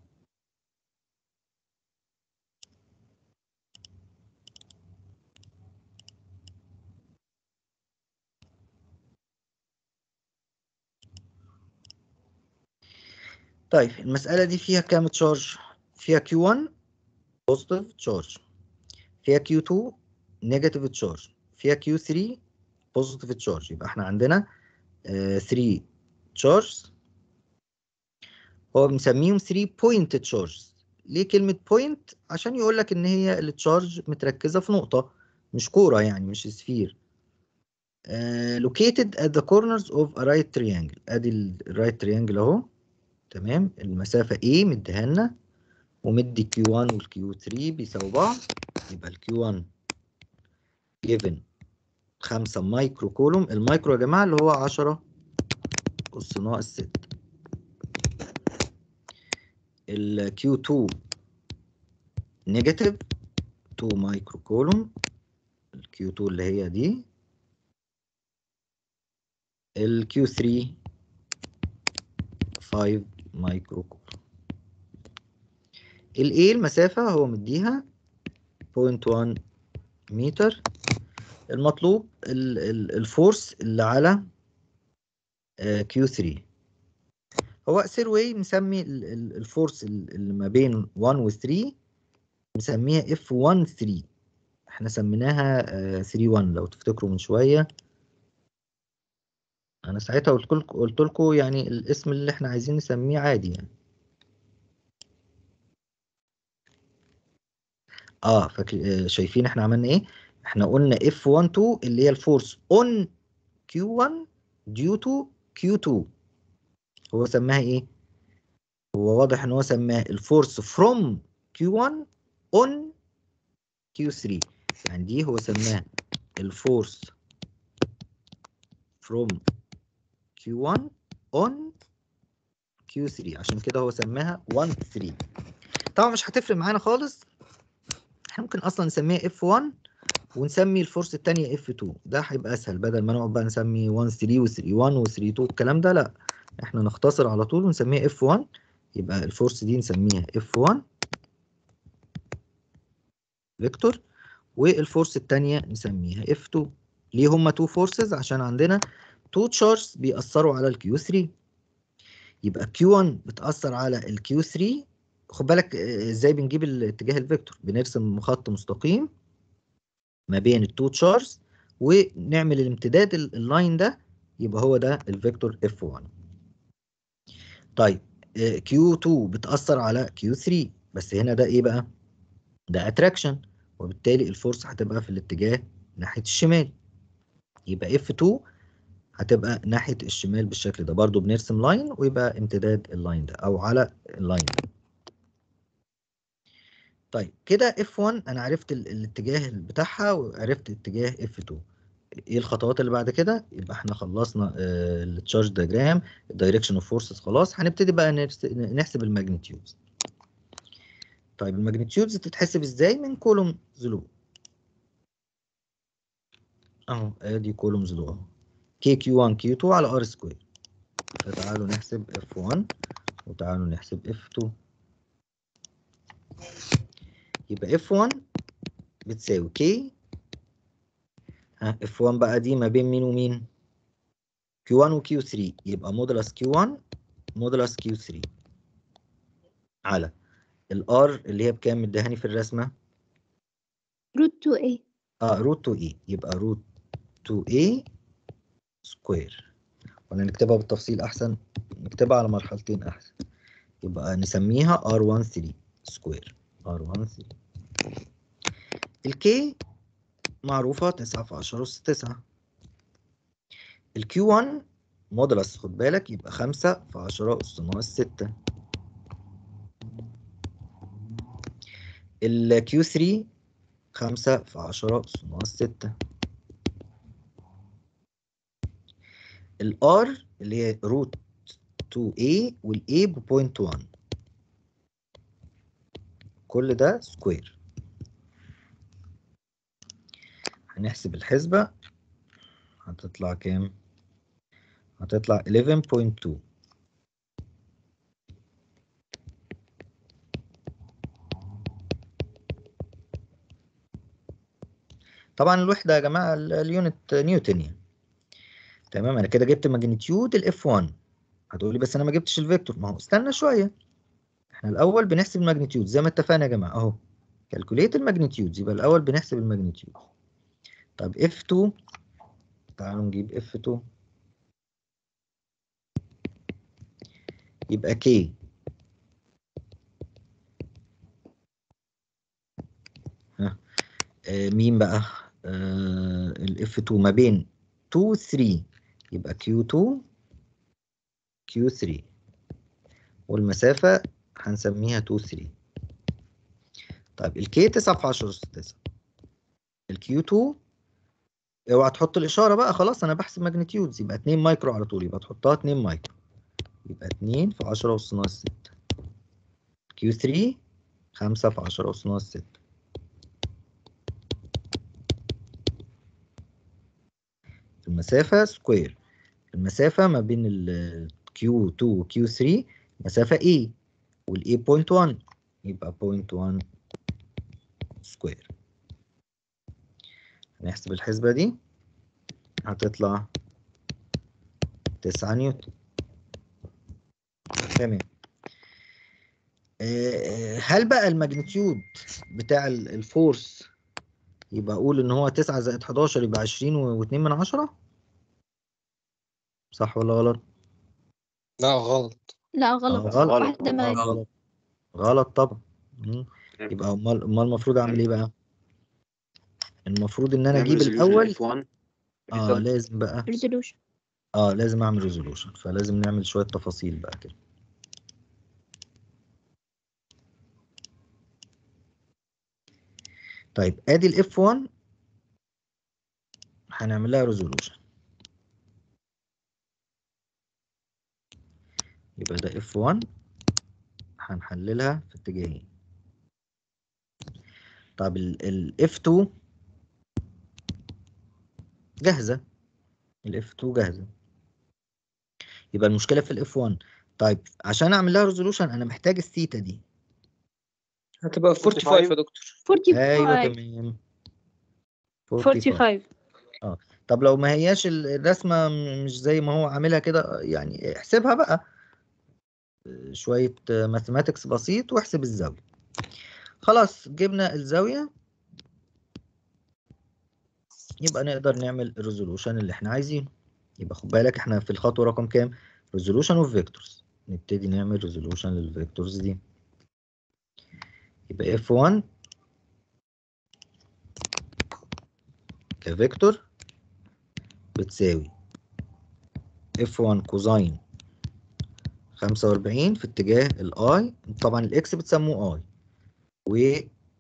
طيب المسألة دي فيها كام تشارج؟ فيها Q1 positive charge فيها Q2 negative charge فيها Q3 positive charge يبقى احنا عندنا 3 charges هو مسميهم 3 point charges ليه كلمة point؟ عشان يقول لك إن هي التشارج متركزة في نقطة مش كورة يعني مش سفير آه، located at the corners of a right triangle ادي ال right triangle اهو تمام المسافة A مديها لنا ومدي Q1 وال Q3 بيساوي بعض يبقى ال Q1 given 5 مايكرو كولوم المايكرو يا جماعة اللي هو 10 أس ناقص 6 ال Q2 نيجاتيف 2 مايكرو كولوم ال Q2 اللي هي دي ال Q3 5 مايكرو كولوم ال A المسافة هو مديها 0.1 متر المطلوب ال- ال- الفورس اللي على آه، Q3 هو سيروي مسمي ال- ال- الفورس ال- اللي ما بين 1 و 3 مسميها F1 3 احنا سميناها آه، 3 1 لو تفتكروا من شوية انا ساعتها قلت لكم قلت لكم يعني الاسم اللي احنا عايزين نسميه عادي يعني اه فاكر آه، شايفين احنا عملنا ايه احنا قلنا F1 2 اللي هي الفورس on Q1 due to Q2 هو سماها ايه هو واضح ان هو سماها الفورس from Q1 on Q3 يعني دي هو سماها الفورس from Q1 on Q3 عشان كده هو سماها 1 3 طبعا مش هتفرق معانا خالص احنا ممكن اصلا نسميها F1 ونسمي الفورس التانية F2 ده هيبقى اسهل بدل ما نقعد بقى نسمي 1 3 و 3 1 و 3 2 الكلام ده لا احنا نختصر على طول ونسميها F1 يبقى الفورس دي نسميها F1 فيكتور والفورس التانية نسميها F2 ليه هما تو فورسز عشان عندنا تو تشارجز بيأثروا على الكيو 3 يبقى Q1 بتأثر على الكيو 3 خد بالك آه، ازاي بنجيب الاتجاه الفيكتور بنرسم خط مستقيم ما بين التو تشارجز ونعمل الامتداد ال- اللاين ده يبقى هو ده الفيكتور F1 طيب آه، Q2 بتأثر على Q3 بس هنا ده ايه بقى ده اتراكشن وبالتالي الفورس هتبقى في الاتجاه ناحية الشمال يبقى F2 هتبقى ناحية الشمال بالشكل ده برضو بنرسم لاين ويبقى امتداد اللاين ده او على اللاين ده طيب كده F1 انا عرفت ال- الاتجاه بتاعها وعرفت اتجاه F2 ايه الخطوات اللي بعد كده يبقى احنا خلصنا التشارج دياجرام الدايركشن اوف فورسز خلاص هنبتدي بقى نرس- نحسب الماجنتيودز طيب الماجنتيودز تتحسب ازاي من كولوم زلو اهو ادي كولوم زلو اهو كي كيو 1 كيو 2 على ار سكوير فتعالوا نحسب F1 وتعالوا نحسب F2 يبقى F1 بتساوي K ها F1 بقى دي ما بين مين ومين Q1 و Q3 يبقى مودولس Q1 مودولس Q3 على ال R اللي هي بكام مدهاني في الرسمة روت 2 a اه روت 2 a يبقى روت 2 a سكوير ولا نكتبها بالتفصيل احسن نكتبها على مرحلتين احسن يبقى نسميها R13 سكوير R13 الكي معروفة 9 في 10 أس 9 الكيو 1 مودولس خد بالك يبقى 5 في 10 أس ناقص 6 الكيو 3 5 في 10 أس ناقص 6 الار اللي هي روت 2a والاي ب 0.1 كل ده سكوير هنحسب الحسبة هتطلع كام؟ هتطلع 11.2 طبعا الوحدة يا جماعة ال- اليونت نيوتن يعني تمام انا كده جبت ماجنتيود الاف 1 هتقولي بس انا ما جبتش الفيكتور ما هو استنى شوية احنا الاول بنحسب الماجنتيود زي ما اتفقنا يا جماعة اهو كالكوليت الماجنتيود يبقى الاول بنحسب الماجنتيود طب F2 تعالوا نجيب F2 يبقى K ها آه مين بقى آه ال F2 ما بين 2 3 يبقى Q2 Q3 والمسافة هنسميها 2 3 طيب ال K 9 في 10 أس 9 ال Q2 اوعى تحط الاشاره بقى خلاص انا بحسب ماجنتيودز يبقى 2 مايكرو على طول يبقى تحطها 2 مايكرو يبقى 2 في 10 أس ناقص 6 كيو 3 5 في 10 أس ناقص 6 المسافة سكوير المسافة ما بين ال Q2 و Q3 مسافة A وال A بوينت 1 يبقى بوينت 1 سكوير هنحسب الحسبة دي هتطلع 9 نيوتن تمام آه، هل بقى الماجنتيود بتاع ال- الفورس يبقى اقول ان هو 9 زائد 11 يبقى 20 و2 من عشرة صح ولا غلط؟ لا غلط لا آه، غلط غلط واحدة آه، ما غلط غلط طبعا مم. يبقى امال امال المفروض اعمل ايه بقى؟ المفروض ان انا نعمل اجيب resolution الاول F1 اه لازم بقى resolution اه لازم اعمل ريزولوشن فلازم نعمل شوية تفاصيل بقى كده طيب ادي الاف 1 هنعمل لها ريزولوشن يبقى ده اف 1 هنحللها في اتجاهين طب الاف 2 جاهزة الاف 2 جاهزة يبقى المشكلة في الاف 1 طيب عشان اعمل لها ريزولوشن انا محتاج الثيتا دي هتبقى 45 يا دكتور ايوه تمام 45 اه طب لو ما هياش ال- الرسمة م- مش زي ما هو عاملها كده يعني احسبها بقى آه، شوية ماثيماتكس بسيط واحسب الزاوية خلاص جبنا الزاوية يبقى نقدر نعمل الريزولوشن اللي احنا عايزينه يبقى خد بالك احنا في الخطوة رقم كام ريزولوشن اوف فيكتورز نبتدي نعمل ريزولوشن للفيكتورز دي يبقى F1 كفيكتور بتساوي F1 كوزين 45 في اتجاه الاي طبعا الاكس بتسموه اي و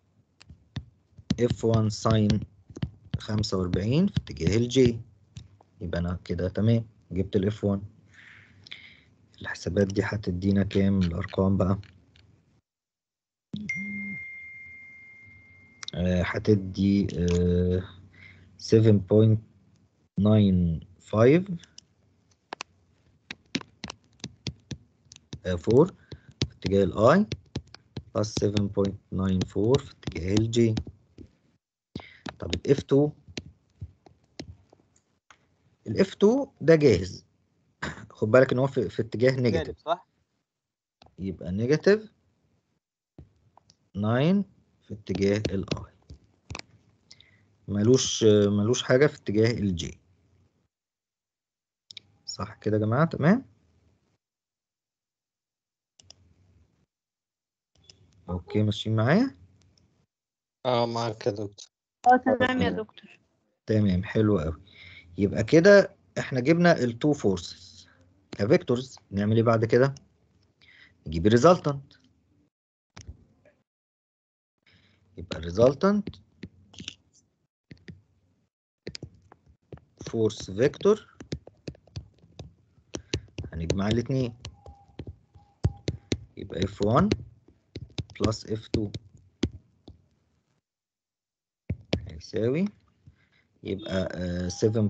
F1 ساين 45 في اتجاه الجي يبقى انا كده تمام جبت ال F1 الحسابات دي هتدينا كام الارقام بقى آه، هتدي آه، 7.95 آه، 4 في اتجاه الاي بلس 7.94 في اتجاه الجي طب ال F2 ال F2 ده جاهز خد بالك ان هو في, في اتجاه نيجاتيف جانب صح؟ يبقى نيجاتيف 9 في اتجاه الاي ملوش ملوش حاجة في اتجاه الجي صح كده يا جماعة تمام اوكي ماشيين معايا اه معاك يا دكتور اه تمام يا دكتور تمام حلو قوي يبقى كده احنا جبنا التو فورسز كفيكتورز نعمل ايه بعد كده نجيب الريزلتنت يبقى الريزلتنت فورس فيكتور هنجمع الاثنين يبقى F1 بلس F2 هيساوي يبقى آه،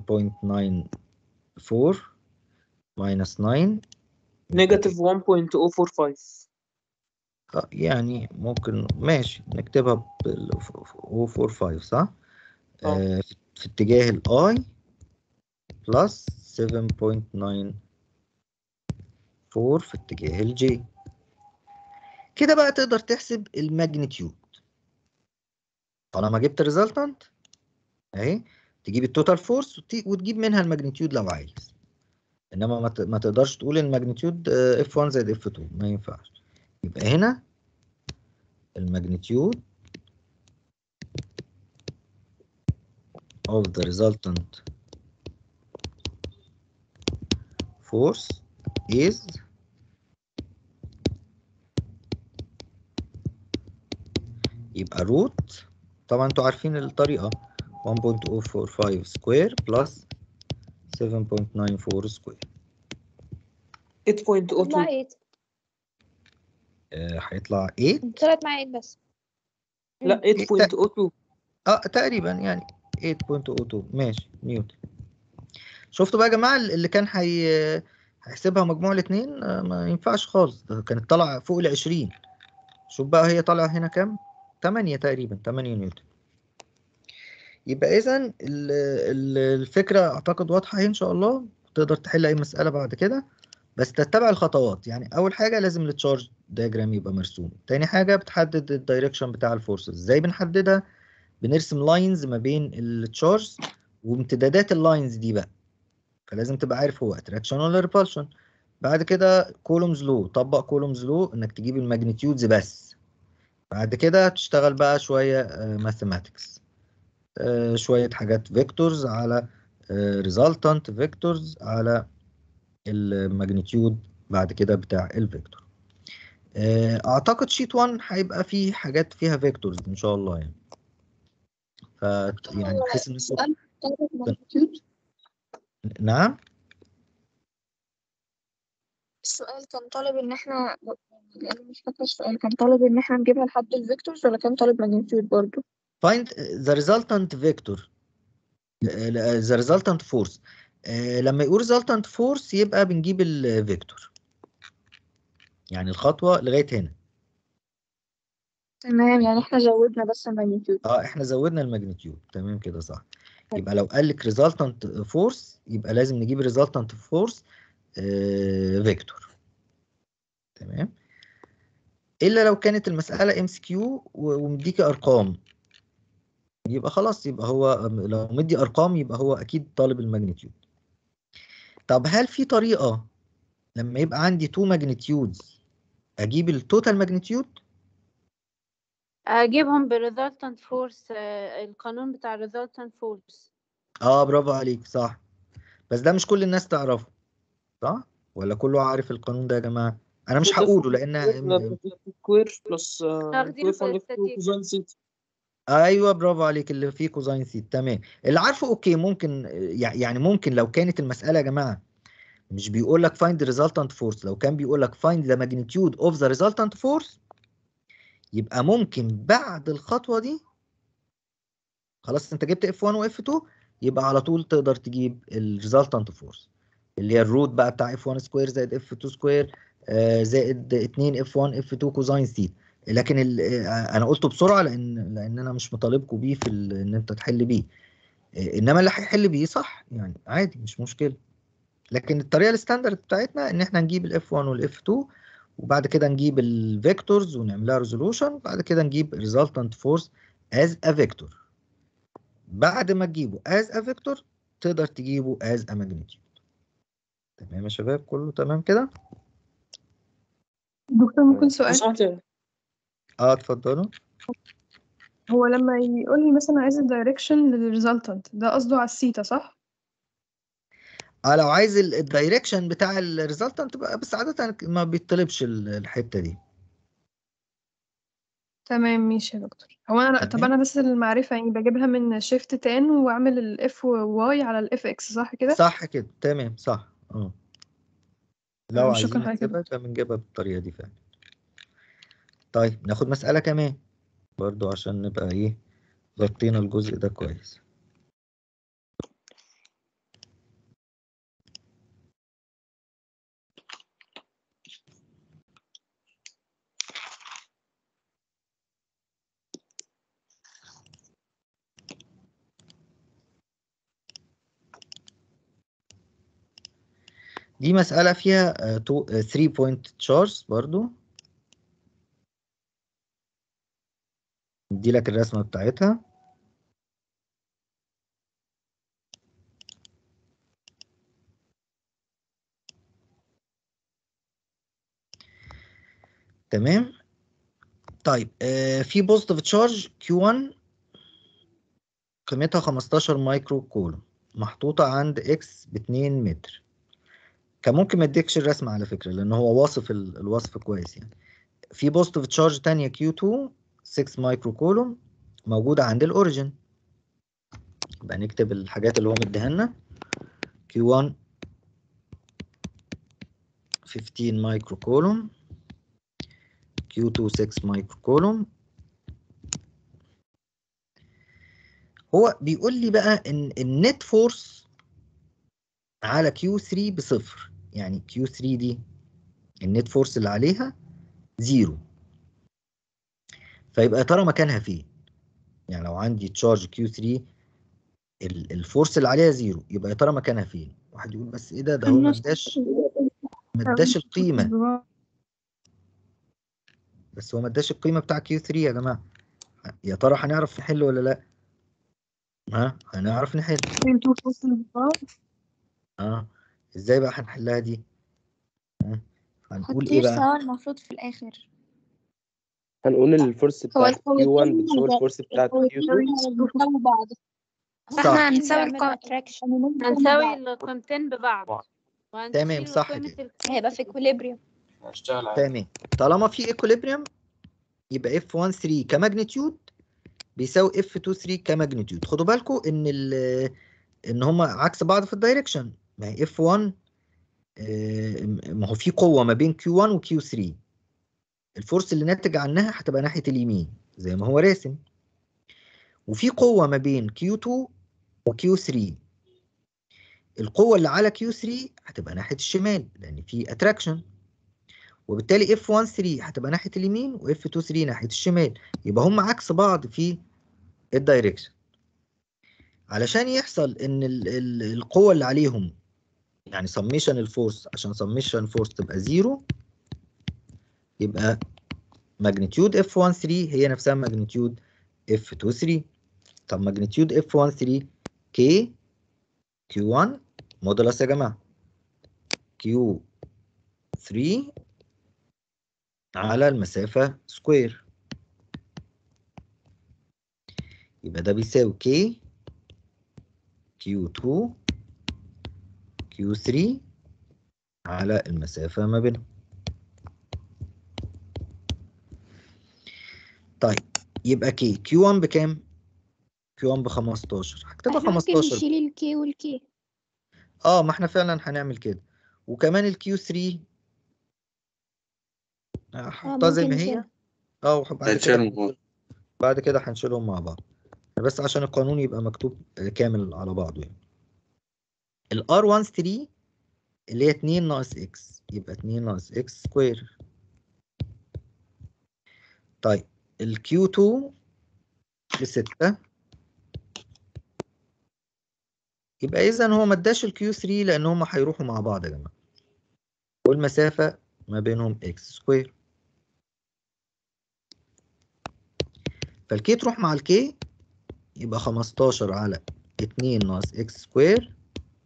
7.94 minus 9 نيجاتيف 1.045 آه، يعني ممكن ماشي نكتبها بال 045 صح؟ آه، في في اتجاه الاي بلس 7.94 في اتجاه الجي كده بقى تقدر تحسب الماجنتيود طالما جبت الريزلتنت اهي تجيب التوتال فورس وتجيب منها الماجنتيود لو عايز انما ما ت- ما تقدرش تقول الماجنتيود اف 1 زائد اف 2 ما ينفعش يبقى هنا الماجنتيود of the resultant force is يبقى روت طبعا انتوا عارفين الطريقة 1.045 سكوير بلس 7.94 سكوير 8.02 طلع ايه آه، هيطلع 8 طلعت معايا ايه بس لا 8.02 اه تقريبا يعني 8.02 ماشي نيوتن شفتوا بقى يا جماعة اللي كان حي... هيحسبها مجموع الاثنين آه، ما ينفعش خالص ده كانت طالعة فوق ال 20 شوف بقى هي طالعة هنا كام 8 تقريبا 8 نيوتن يبقى اذا الفكرة اعتقد واضحة اهي ان شاء الله تقدر تحل اي مسألة بعد كده بس تتبع الخطوات يعني اول حاجة لازم التشارج دياجرام يبقى مرسوم تاني حاجة بتحدد الدايركشن بتاع الفورسز ازاي بنحددها بنرسم لاينز ما بين التشارج وامتدادات اللاينز دي بقى فلازم تبقى عارف هو اتراكشن ولا ريبالشن بعد كده كولومز لو طبق كولومز لو انك تجيب الماجنتيودز بس بعد كده تشتغل بقى شوية ماثيماتكس شوية حاجات فيكتورز على ريزلتنت فيكتورز على الماجنتيود بعد كده بتاع الفيكتور آه، اعتقد شيت 1 هيبقى فيه حاجات فيها فيكتورز ان شاء الله يعني ف يعني بحيث ان سؤال طالب الماجنتيود نعم السؤال كان طالب ان احنا انا مش فاكره السؤال كان طالب ان احنا نجيبها لحد الفيكتورز ولا كان طالب ماجنتيود برضو find the resultant vector uh, the resultant force آه، لما يقول resultant force يبقى بنجيب الفيكتور يعني الخطوة لغاية هنا تمام يعني احنا زودنا بس الماجنتيود اه احنا زودنا الماجنتيود تمام كده صح يبقى لو قال لك resultant force يبقى لازم نجيب resultant force فيكتور تمام الا لو كانت المسألة ام سي كيو ومديكي ارقام يبقى خلاص يبقى هو لو مدي ارقام يبقى هو اكيد طالب الماجنتيود طب هل في طريقة لما يبقى عندي تو ماجنتيودز اجيب التوتال ماجنتيود اجيبهم بالريزلتنت فورس القانون بتاع الريزلتنت فورس اه برافو عليك صح بس ده مش كل الناس تعرفه صح ولا كله عارف القانون ده يا جماعه انا مش هقوله لان سكوير بلس واخدينه في كويف الاستاتيك. كوزين سيتا ايوه برافو عليك اللي فيه كوزاين سيت تمام اللي عارفه اوكي ممكن يع- يعني ممكن لو كانت المساله يا جماعه مش بيقول لك find the resultant force لو كان بيقول لك find the magnitude of the resultant force يبقى ممكن بعد الخطوه دي خلاص انت جبت F1 و F2 يبقى على طول تقدر تجيب ال resultant force اللي هي الروت بقى بتاع F1 سكوير زائد F2 سكوير آه، زائد 2 F1 F2 كوزاين سيت لكن ال- آه، انا قلته بسرعه لان لان انا مش مطالبكم بيه في ال- ان انت تحل بيه آه، انما اللي هيحل بيه صح يعني عادي مش مشكله لكن الطريقه الستاندرد بتاعتنا ان احنا نجيب الاف 1 والاف 2 وبعد كده نجيب الفيكتورز ونعملها ريزولوشن بعد كده نجيب resultant force as a vector بعد ما تجيبه as a vector تقدر تجيبه as a magnitude تمام يا شباب كله تمام كده دكتور ممكن سؤال اه اتفضلوا هو لما يقول لي مثلا عايز الدايركشن للريزلتنت ده قصده على السيتا صح؟ اه لو عايز الدايركشن بتاع الريزلتنت بقى بس عاده ما بيطلبش ال- الحته دي تمام ماشي يا دكتور هو انا طب تمام. انا بس المعرفة يعني بجيبها من شيفت تان واعمل الاف واي على الاف اكس صح كده؟ صح كده تمام صح اه لو تمام، عايزين شكرا حضرتك يا نحسبها فبنجيبها بالطريقه دي فعلا طيب ناخد مساله كمان برضو عشان نبقى ايه غطينا الجزء ده كويس دي مسألة فيها 3 بوينت تشارج برضو ندي لك الرسمة بتاعتها تمام طيب آه في بوزيتيف تشارج Q1 قيمتها 15 مايكرو كولوم محطوطة عند اكس ب 2 متر كان ممكن ما يديكش الرسمة على فكرة لأن هو واصف ال- الوصف كويس يعني في بوزيتيف تشارج تانية Q2 6 مايكرو كولوم موجودة عند الأوريجن يبقى نكتب الحاجات اللي هو مديها لنا Q1 15 مايكرو كولوم Q2 6 مايكرو كولوم هو بيقول لي بقى ان النت فورس على Q3 بصفر يعني Q3 دي النت فورس اللي عليها زيرو فيبقى يا ترى مكانها فين يعني لو عندي تشارج Q3 ال- الفورس اللي عليها زيرو يبقى يا ترى مكانها فين واحد يقول بس ايه ده ده هو ما اداش ما اداش القيمه بس هو ما اداش القيمه بتاع Q3 يا جماعه يا ترى هنعرف نحل ولا لا ها هنعرف نحل اه ازاي بقى هنحلها دي ها هنقول ايه هتطير بقى سوا المفروض في الآخر هنقول الفورس هو بتاعت القوتين Q1 بتساوي الفورس بتاعت Q2 بيساوي بعض صح. احنا هنساوي بيعملوا القوانين هنساوي القيمتين ببعض تمام، وهنشيل صح قيمة كده. ال- هيبقى في equilibrium تمام طالما في equilibrium يبقى F1 3 كماجنتيود بيساوي F2 3 كماجنتيود خدوا بالكم ان ال ان هما عكس بعض في الدايركشن ما هي F1 آه، ما هو في قوة ما بين Q1 و Q3 الفورس اللي ناتج عنها هتبقى ناحية اليمين زي ما هو راسم وفي قوة ما بين Q2 و Q3 القوة اللي على Q3 هتبقى ناحية الشمال لأن في اتراكشن وبالتالي F1 3 هتبقى ناحية اليمين و F2 3 ناحية الشمال يبقى هم عكس بعض في الدايركشن علشان يحصل ان ال ال القوة اللي عليهم يعني سميشن الفورس عشان سميشن فورس تبقى زيرو يبقى ماجنتيود F1 3 هي نفسها ماجنتيود F2 3 طب ماجنتيود F1 3 K Q1 مودولس يا جماعة Q3 على المسافة سكوير يبقى ده بيساوي K Q2 Q3 على المسافة ما بينهم طيب يبقى كي كيو 1 بكام؟ كيو 1 ب 15 هكتبها احنا ممكن 15 نشيل الكي والكي اه ما احنا فعلا هنعمل كده وكمان الكيو 3 هحطها زي ممكن ما هي نشيلها. اه وبعد كده هنشيلهم اه بعد كده هنشيلهم مع بعض بس عشان القانون يبقى مكتوب كامل على بعضه يعني ال R13 اللي هي 2 ناقص x يبقى 2 ناقص x سكوير طيب ال Q2 بستة يبقى إذا هو ما اداش ال Q3 لأن هما هيروحوا مع بعض يا جماعة والمسافة ما بينهم x سكوير فالكي تروح مع الكي يبقى 15 على 2 ناقص اكس سكوير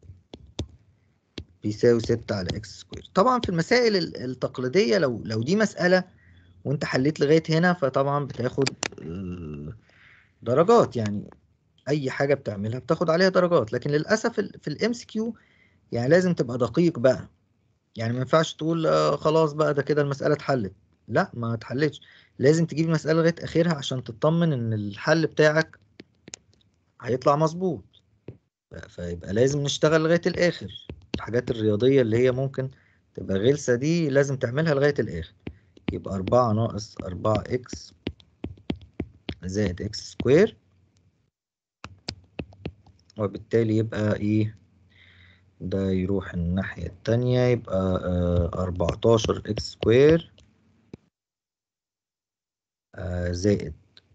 بيساوي 6 على اكس سكوير طبعا في المسائل ال- التقليدية لو لو دي مسألة وانت حليت لغاية هنا فطبعا بتاخد آه، درجات يعني اي حاجة بتعملها بتاخد عليها درجات لكن للأسف ال- في الام سي كيو يعني لازم تبقى دقيق بقى يعني ما ينفعش تقول آه، خلاص بقى ده كده المسألة اتحلت لا ما اتحلتش لازم تجيب المسألة لغاية آخرها عشان تطمن إن الحل بتاعك هيطلع مظبوط ف- فيبقى لازم نشتغل لغاية الآخر الحاجات الرياضية اللي هي ممكن تبقى غلسة دي لازم تعملها لغاية الآخر يبقى أربعة ناقص أربعة إكس زائد إكس سكوير وبالتالي يبقى إيه ده يروح الناحية التانية يبقى أربعتاشر إكس سكوير آه، زائد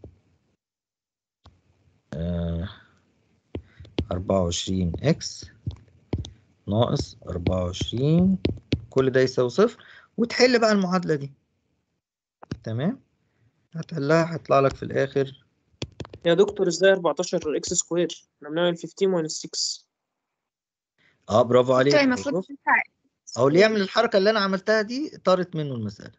أربعة وعشرين إكس ناقص أربعة وعشرين كل ده يساوي صفر وتحل بقى المعادلة دي تمام هتحلها هيطلع لك في الآخر يا دكتور ازاي 14 اكس سكوير احنا بنعمل 15 ماينس 6 اه برافو عليك دكتور المفروض برافو. تنفع أو اللي يعمل الحركة اللي أنا عملتها دي طارت منه المسألة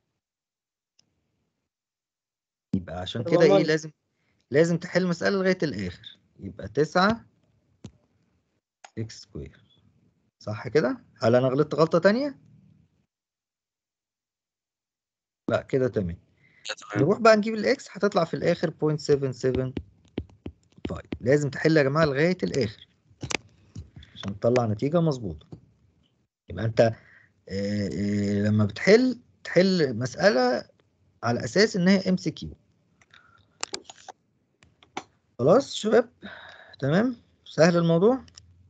يبقى عشان طب كده إيه أمال؟ لازم لازم تحل المسألة لغاية الآخر يبقى تسعة إكس سكوير صح كده؟ هل أنا غلطت غلطة تانية؟ لا كده تمام نروح بقى نجيب الإكس هتطلع في الآخر 0.775 لازم تحل يا جماعة لغاية الآخر عشان تطلع نتيجة مظبوطة يبقى أنت آه، آه، لما بتحل تحل مسألة على أساس إنها ام سي كيو خلاص شباب تمام سهل الموضوع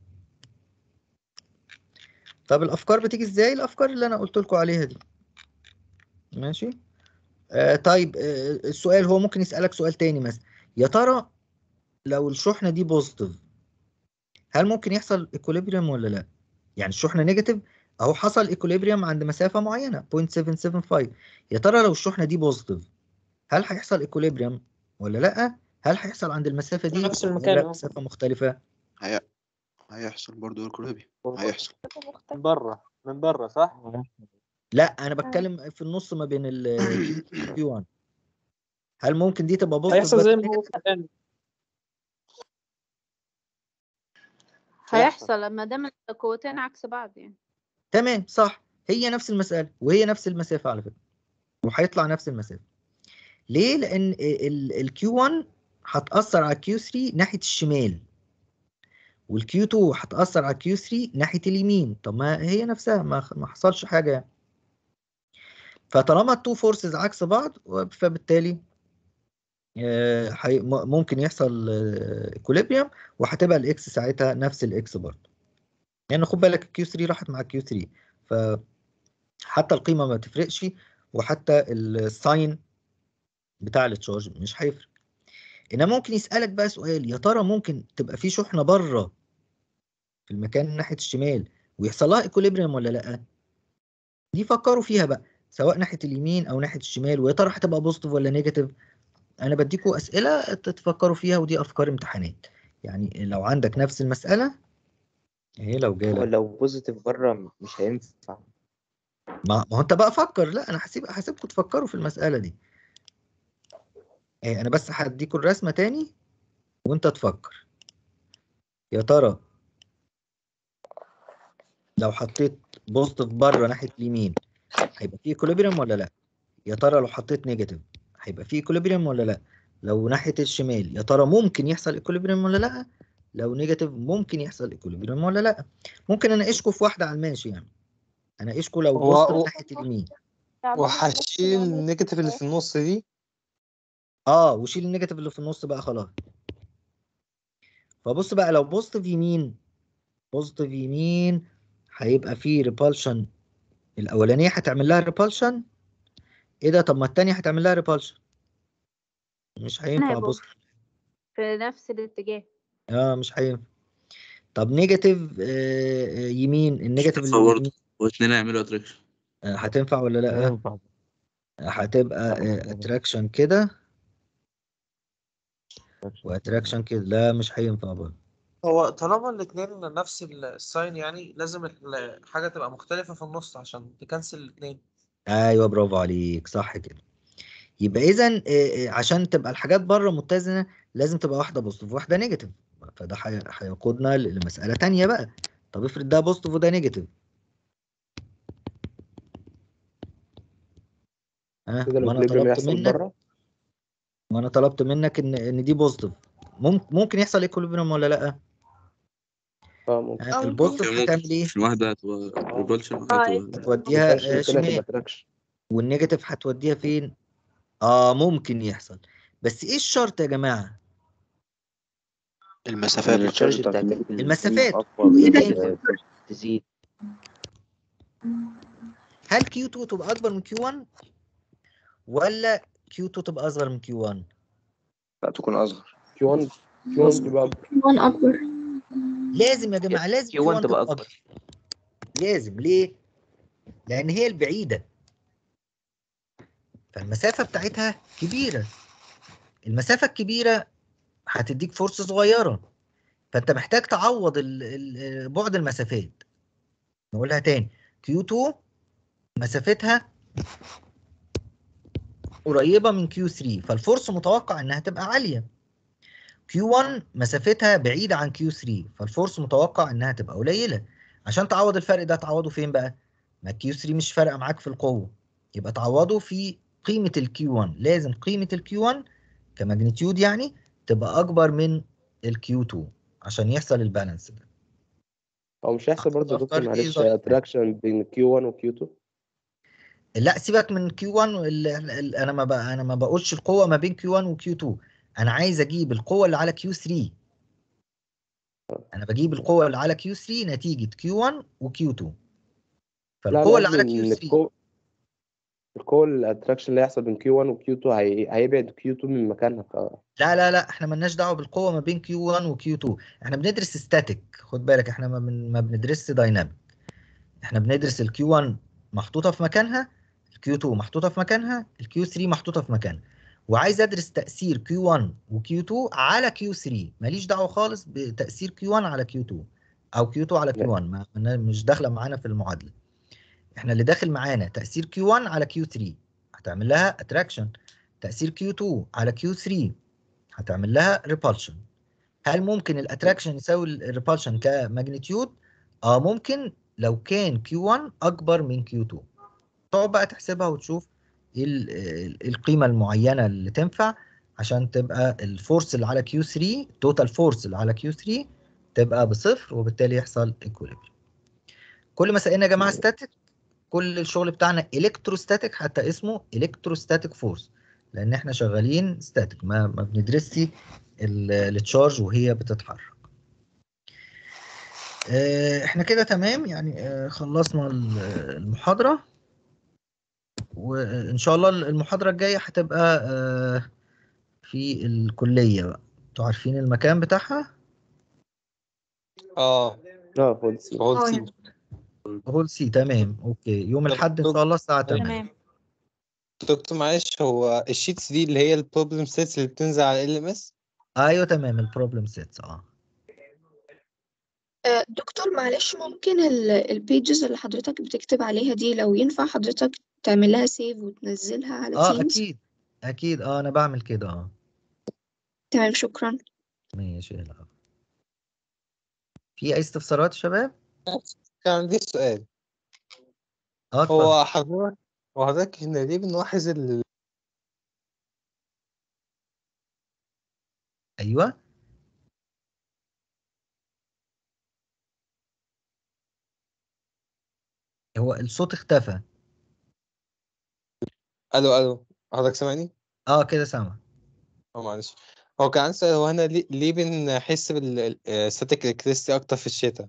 طب الافكار بتيجي ازاي الافكار اللي انا قلت لكم عليها دي ماشي آه طيب آه السؤال هو ممكن يسألك سؤال تاني مثلا يا ترى لو الشحنة دي بوزيتيف هل ممكن يحصل ايكوليبريم ولا لا يعني الشحنة نيجاتيف اهو حصل ايكوليبريم عند مسافة معينة 0.775 يا ترى لو الشحنة دي بوزيتيف هل هيحصل ايكوليبريم ولا لا هل هيحصل عند المسافة دي نفس المكان ولا أهو. مسافة مختلفة هي... هيحصل برضه الكولابي هيحصل من بره من بره صح؟ لا انا بتكلم في النص ما بين ال كيو 1 هل ممكن دي تبقى بوزيتيف هيحصل زي ما هو في الآن هيحصل لما دام القوتين عكس بعض يعني تمام صح هي نفس المسألة وهي نفس المسافة على فكرة وهيطلع نفس المسافة ليه؟ لأن الكيو 1 هتأثر على الكيو 3 ناحية الشمال والكيو 2 هتأثر على الكيو 3 ناحية اليمين طب ما هي نفسها ما ما حصلش حاجة يعني فطالما التو فورسز عكس بعض فبالتالي آه، حي- م- ممكن يحصل ايكوليبريم وهتبقى الاكس ساعتها نفس الاكس برضه يعني خد بالك الكيو 3 راحت مع الكيو 3 فحتى القيمه ما تفرقش وحتى الساين بتاع التشارج مش هيفرق انما ممكن يسالك بقى سؤال يا ترى ممكن تبقى في شحنه بره في المكان ناحيه الشمال ويحصل لها ايكوليبريم ولا لا دي فكروا فيها بقى سواء ناحيه اليمين او ناحيه الشمال ويا ترى هتبقى بوزيتيف ولا نيجاتيف انا بديكوا اسئله تتفكروا فيها ودي افكار امتحانات يعني لو عندك نفس المساله اهي لو هو جالك لو بوزيتيف بره مش هينفع ما ما هو انت بقى فكر لا انا هسيب هسيبكم تفكروا في المساله دي ايه انا بس هديكوا الرسمه تاني وانت تفكر يا ترى لو حطيت بوزيتيف بره ناحيه اليمين هيبقى فيه ايكوليبريم ولا لا يا ترى لو حطيت نيجاتيف هيبقى فيه ايكوليبريم ولا لا لو ناحيه الشمال يا ترى ممكن يحصل ايكوليبريم ولا لا لو نيجاتيف ممكن يحصل ايكوليبريم ولا لا ممكن اناقشكم في واحده على الماشي يعني اناقشكم لو هو- بوزيتيف هو- ناحيه اليمين وهشيل النيجاتيف اللي في النص دي اه وشيل النيجاتيف اللي في النص بقى خلاص فبص بقى لو بوزيتيف يمين بوزيتيف يمين هيبقى فيه ريبالشن الاولانيه هتعمل لها ريبالشن ايه ده طب ما التانية هتعمل لها ريبالشن مش هينفع هيبقوا بوزيتيف في نفس الاتجاه اه مش هينفع طب نيجاتيف آه آه، يمين النيجاتيف اللي برضه يمين واثنين هيعملوا اتراكشن آه، هتنفع ولا لا ينفع هتبقى اتراكشن كده واتراكشن كده لا مش هينفع برضه هو طالما الاتنين نفس الساين يعني لازم الحاجة تبقى مختلفة في النص عشان تكنسل الاتنين ايوه برافو عليك صح كده يبقى اذا عشان تبقى الحاجات بره متزنه لازم تبقى واحده بوزيتيف وواحده نيجاتيف فده هي- هيقودنا لمساله تانية بقى طب افرض ده بوزيتيف وده نيجاتيف ها كده ما انا الاكوليبريم طلبت يحصل منك بره ما انا طلبت منك ان ان دي بوزيتيف ممكن ممكن يحصل ايكوليبريم ولا لا اه ممكن ها، البوزيتيف هتعمل ايه عشان واحدة هتبقى ريبولشن اه واحدة ما هتوديها ينفعش آه، ممكنها تبقى شمال اتراكشن والنيجاتيف هتوديها فين اه ممكن يحصل بس ايه الشرط يا جماعه المسافات التشارج بتاعت بتاعت النيجاتيف المسافات أكبر وايه من تاني ال- تزيد هل كيو 2 تبقى اكبر من كيو 1 ولا كيو 2 تبقى اصغر من كيو 1 لا تكون اصغر كيو 1 كيو 1 تبقى اكبر 1 أكبر لازم يا جماعه لازم كيو كيو 1 1 تبقى تبقى أكبر. اكبر لازم ليه لان هي البعيده فالمسافه بتاعتها كبيره المسافه الكبيره هتديك فرصه صغيره فانت محتاج تعوض ال- ال- بعد المسافات نقولها تاني كيو 2 مسافتها قريبه من كيو 3 فالفرصه متوقع انها تبقى عاليه كيو 1 مسافتها بعيده عن كيو 3 فالفرصه متوقع انها تبقى قليله عشان تعوض الفرق ده تعوضه فين بقى ما كيو 3 مش فارقه معاك في القوه يبقى تعوضه في قيمه الكيو 1 لازم قيمه الكيو 1 كماجنتيود يعني تبقى اكبر من الكيو 2 عشان يحصل البالانس ده هو مش هيحصل برضه يا دكتور الأفكار دي معلش ظريفة. اتراكشن بين كيو 1 وكيو 2 لا سيبك من كيو 1 ال- ال- ال- انا ما بقى انا ما بقولش القوه ما بين كيو 1 وكيو 2 انا عايز اجيب القوه اللي على كيو 3 انا بجيب القوه اللي على كيو 3 نتيجه كيو 1 وكيو 2 لا انا فالقوه اللي قصدي على كيو ان 3 الكو الكو الاتراكشن اللي هيحصل بين كيو 1 وكيو 2 هي... هيبعد كيو 2 من مكانها ف... لا لا لا احنا مالناش دعوه بالقوه ما بين كيو 1 وكيو 2 احنا بندرس ستاتيك خد بالك احنا ما, بن... ما بندرسش دايناميك احنا بندرس الكيو 1 محطوطه في مكانها الكيو 2 محطوطه في مكانها الكيو 3 محطوطه في مكانها وعايز ادرس تاثير كيو 1 وكيو 2 على كيو 3 ماليش دعوه خالص بتاثير كيو 1 على كيو 2 او كيو 2 على كيو 1 ما ما- مش داخله معانا في المعادله احنا اللي داخل معانا تاثير كيو 1 على كيو 3 هتعمل لها اتراكشن تاثير كيو 2 على كيو 3 هتعمل لها ريبالشن هل ممكن الاتراكشن يساوي الريبالشن كماجنتيود اه ممكن لو كان Q1 اكبر من Q2 تقعد بقى تحسبها وتشوف ايه ال- ال- القيمه المعينه اللي تنفع عشان تبقى الفورس اللي على Q3 توتال فورس اللي على Q3 تبقى بصفر وبالتالي يحصل equilibrium كل مسائلنا يا جماعه ستاتيك كل الشغل بتاعنا الكتروستاتيك حتى اسمه الكتروستاتيك فورس لان احنا شغالين ستاتيك ما ما بندرسش ال- التشارج وهي بتتحرك آه، احنا كده تمام يعني آه، خلصنا ال- المحاضرة وان شاء الله المحاضرة الجاية هتبقى آه، في الكلية بقى انتوا عارفين المكان بتاعها اه اه هول سي هول سي هول سي تمام اوكي يوم الاحد ان شاء الله الساعة 8 تمام دكتور معلش هو الشيتس دي اللي هي البروبلم سيتس اللي بتنزل على ال ام اس ايوه تمام البروبلم سيتس اه آه، دكتور معلش ممكن البيجز اللي حضرتك بتكتب عليها دي لو ينفع حضرتك تعمل لها سيف وتنزلها على اه تيمز اكيد اكيد اه انا بعمل كده اه تمام شكرا ماشي يلا في اي استفسارات يا شباب كان عندي سؤال اه هو اتفضل حضرتك هو حضرتك هنا ليه بنلاحظ ال... ايوه هو الصوت اختفى الو الو حضرتك سامعني؟ اه كده سامع اه معلش هو كان عندي سؤال هو هنا ليه, ليه بنحس بالستاتيك الكتريستي اكتر في الشتاء؟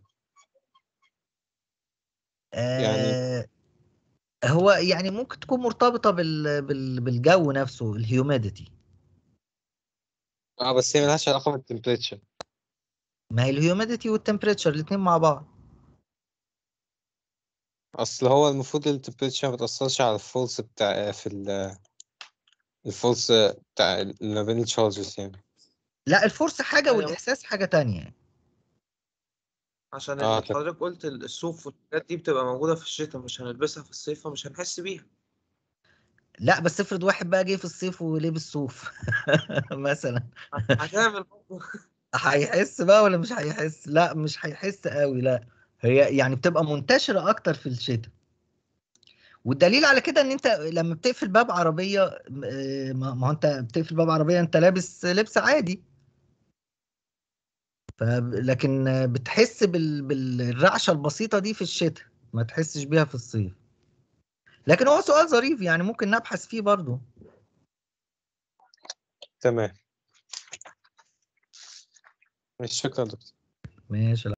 يعني آه هو يعني ممكن تكون مرتبطة بال... بال... بالجو نفسه الهيوميديتي اه بس هي ملهاش علاقة بالتمبريتشر ما هي الهيوميديتي والتمبريتشر الاتنين مع بعض اصل هو المفروض التمبريتشر ما بتأثرش على الفولس بتاع في ال الفولس بتاع ال- ما بين التشارجز يعني لا الفرصة حاجة أيوة. والإحساس حاجة تانية عشان اه ال- طب حضرتك قلت ال- الصوف والحاجات دي بتبقى موجودة في الشتاء مش هنلبسها في الصيف فمش هنحس بيها لا بس افرض واحد بقى جه في الصيف ولبس صوف مثلا هتعمل برضه هيحس بقى ولا مش هيحس لا مش هيحس قوي لا هي يعني بتبقى منتشرة أكتر في الشتاء والدليل على كده ان انت لما بتقفل باب عربيه آه، ما ما هو انت بتقفل باب عربيه انت لابس لبس عادي ف لكن آه، بتحس بال... بالرعشه البسيطه دي في الشتاء ما تحسش بيها في الصيف لكن هو سؤال ظريف يعني ممكن نبحث فيه برضو تمام ماشي شكرا يا دكتور ماشي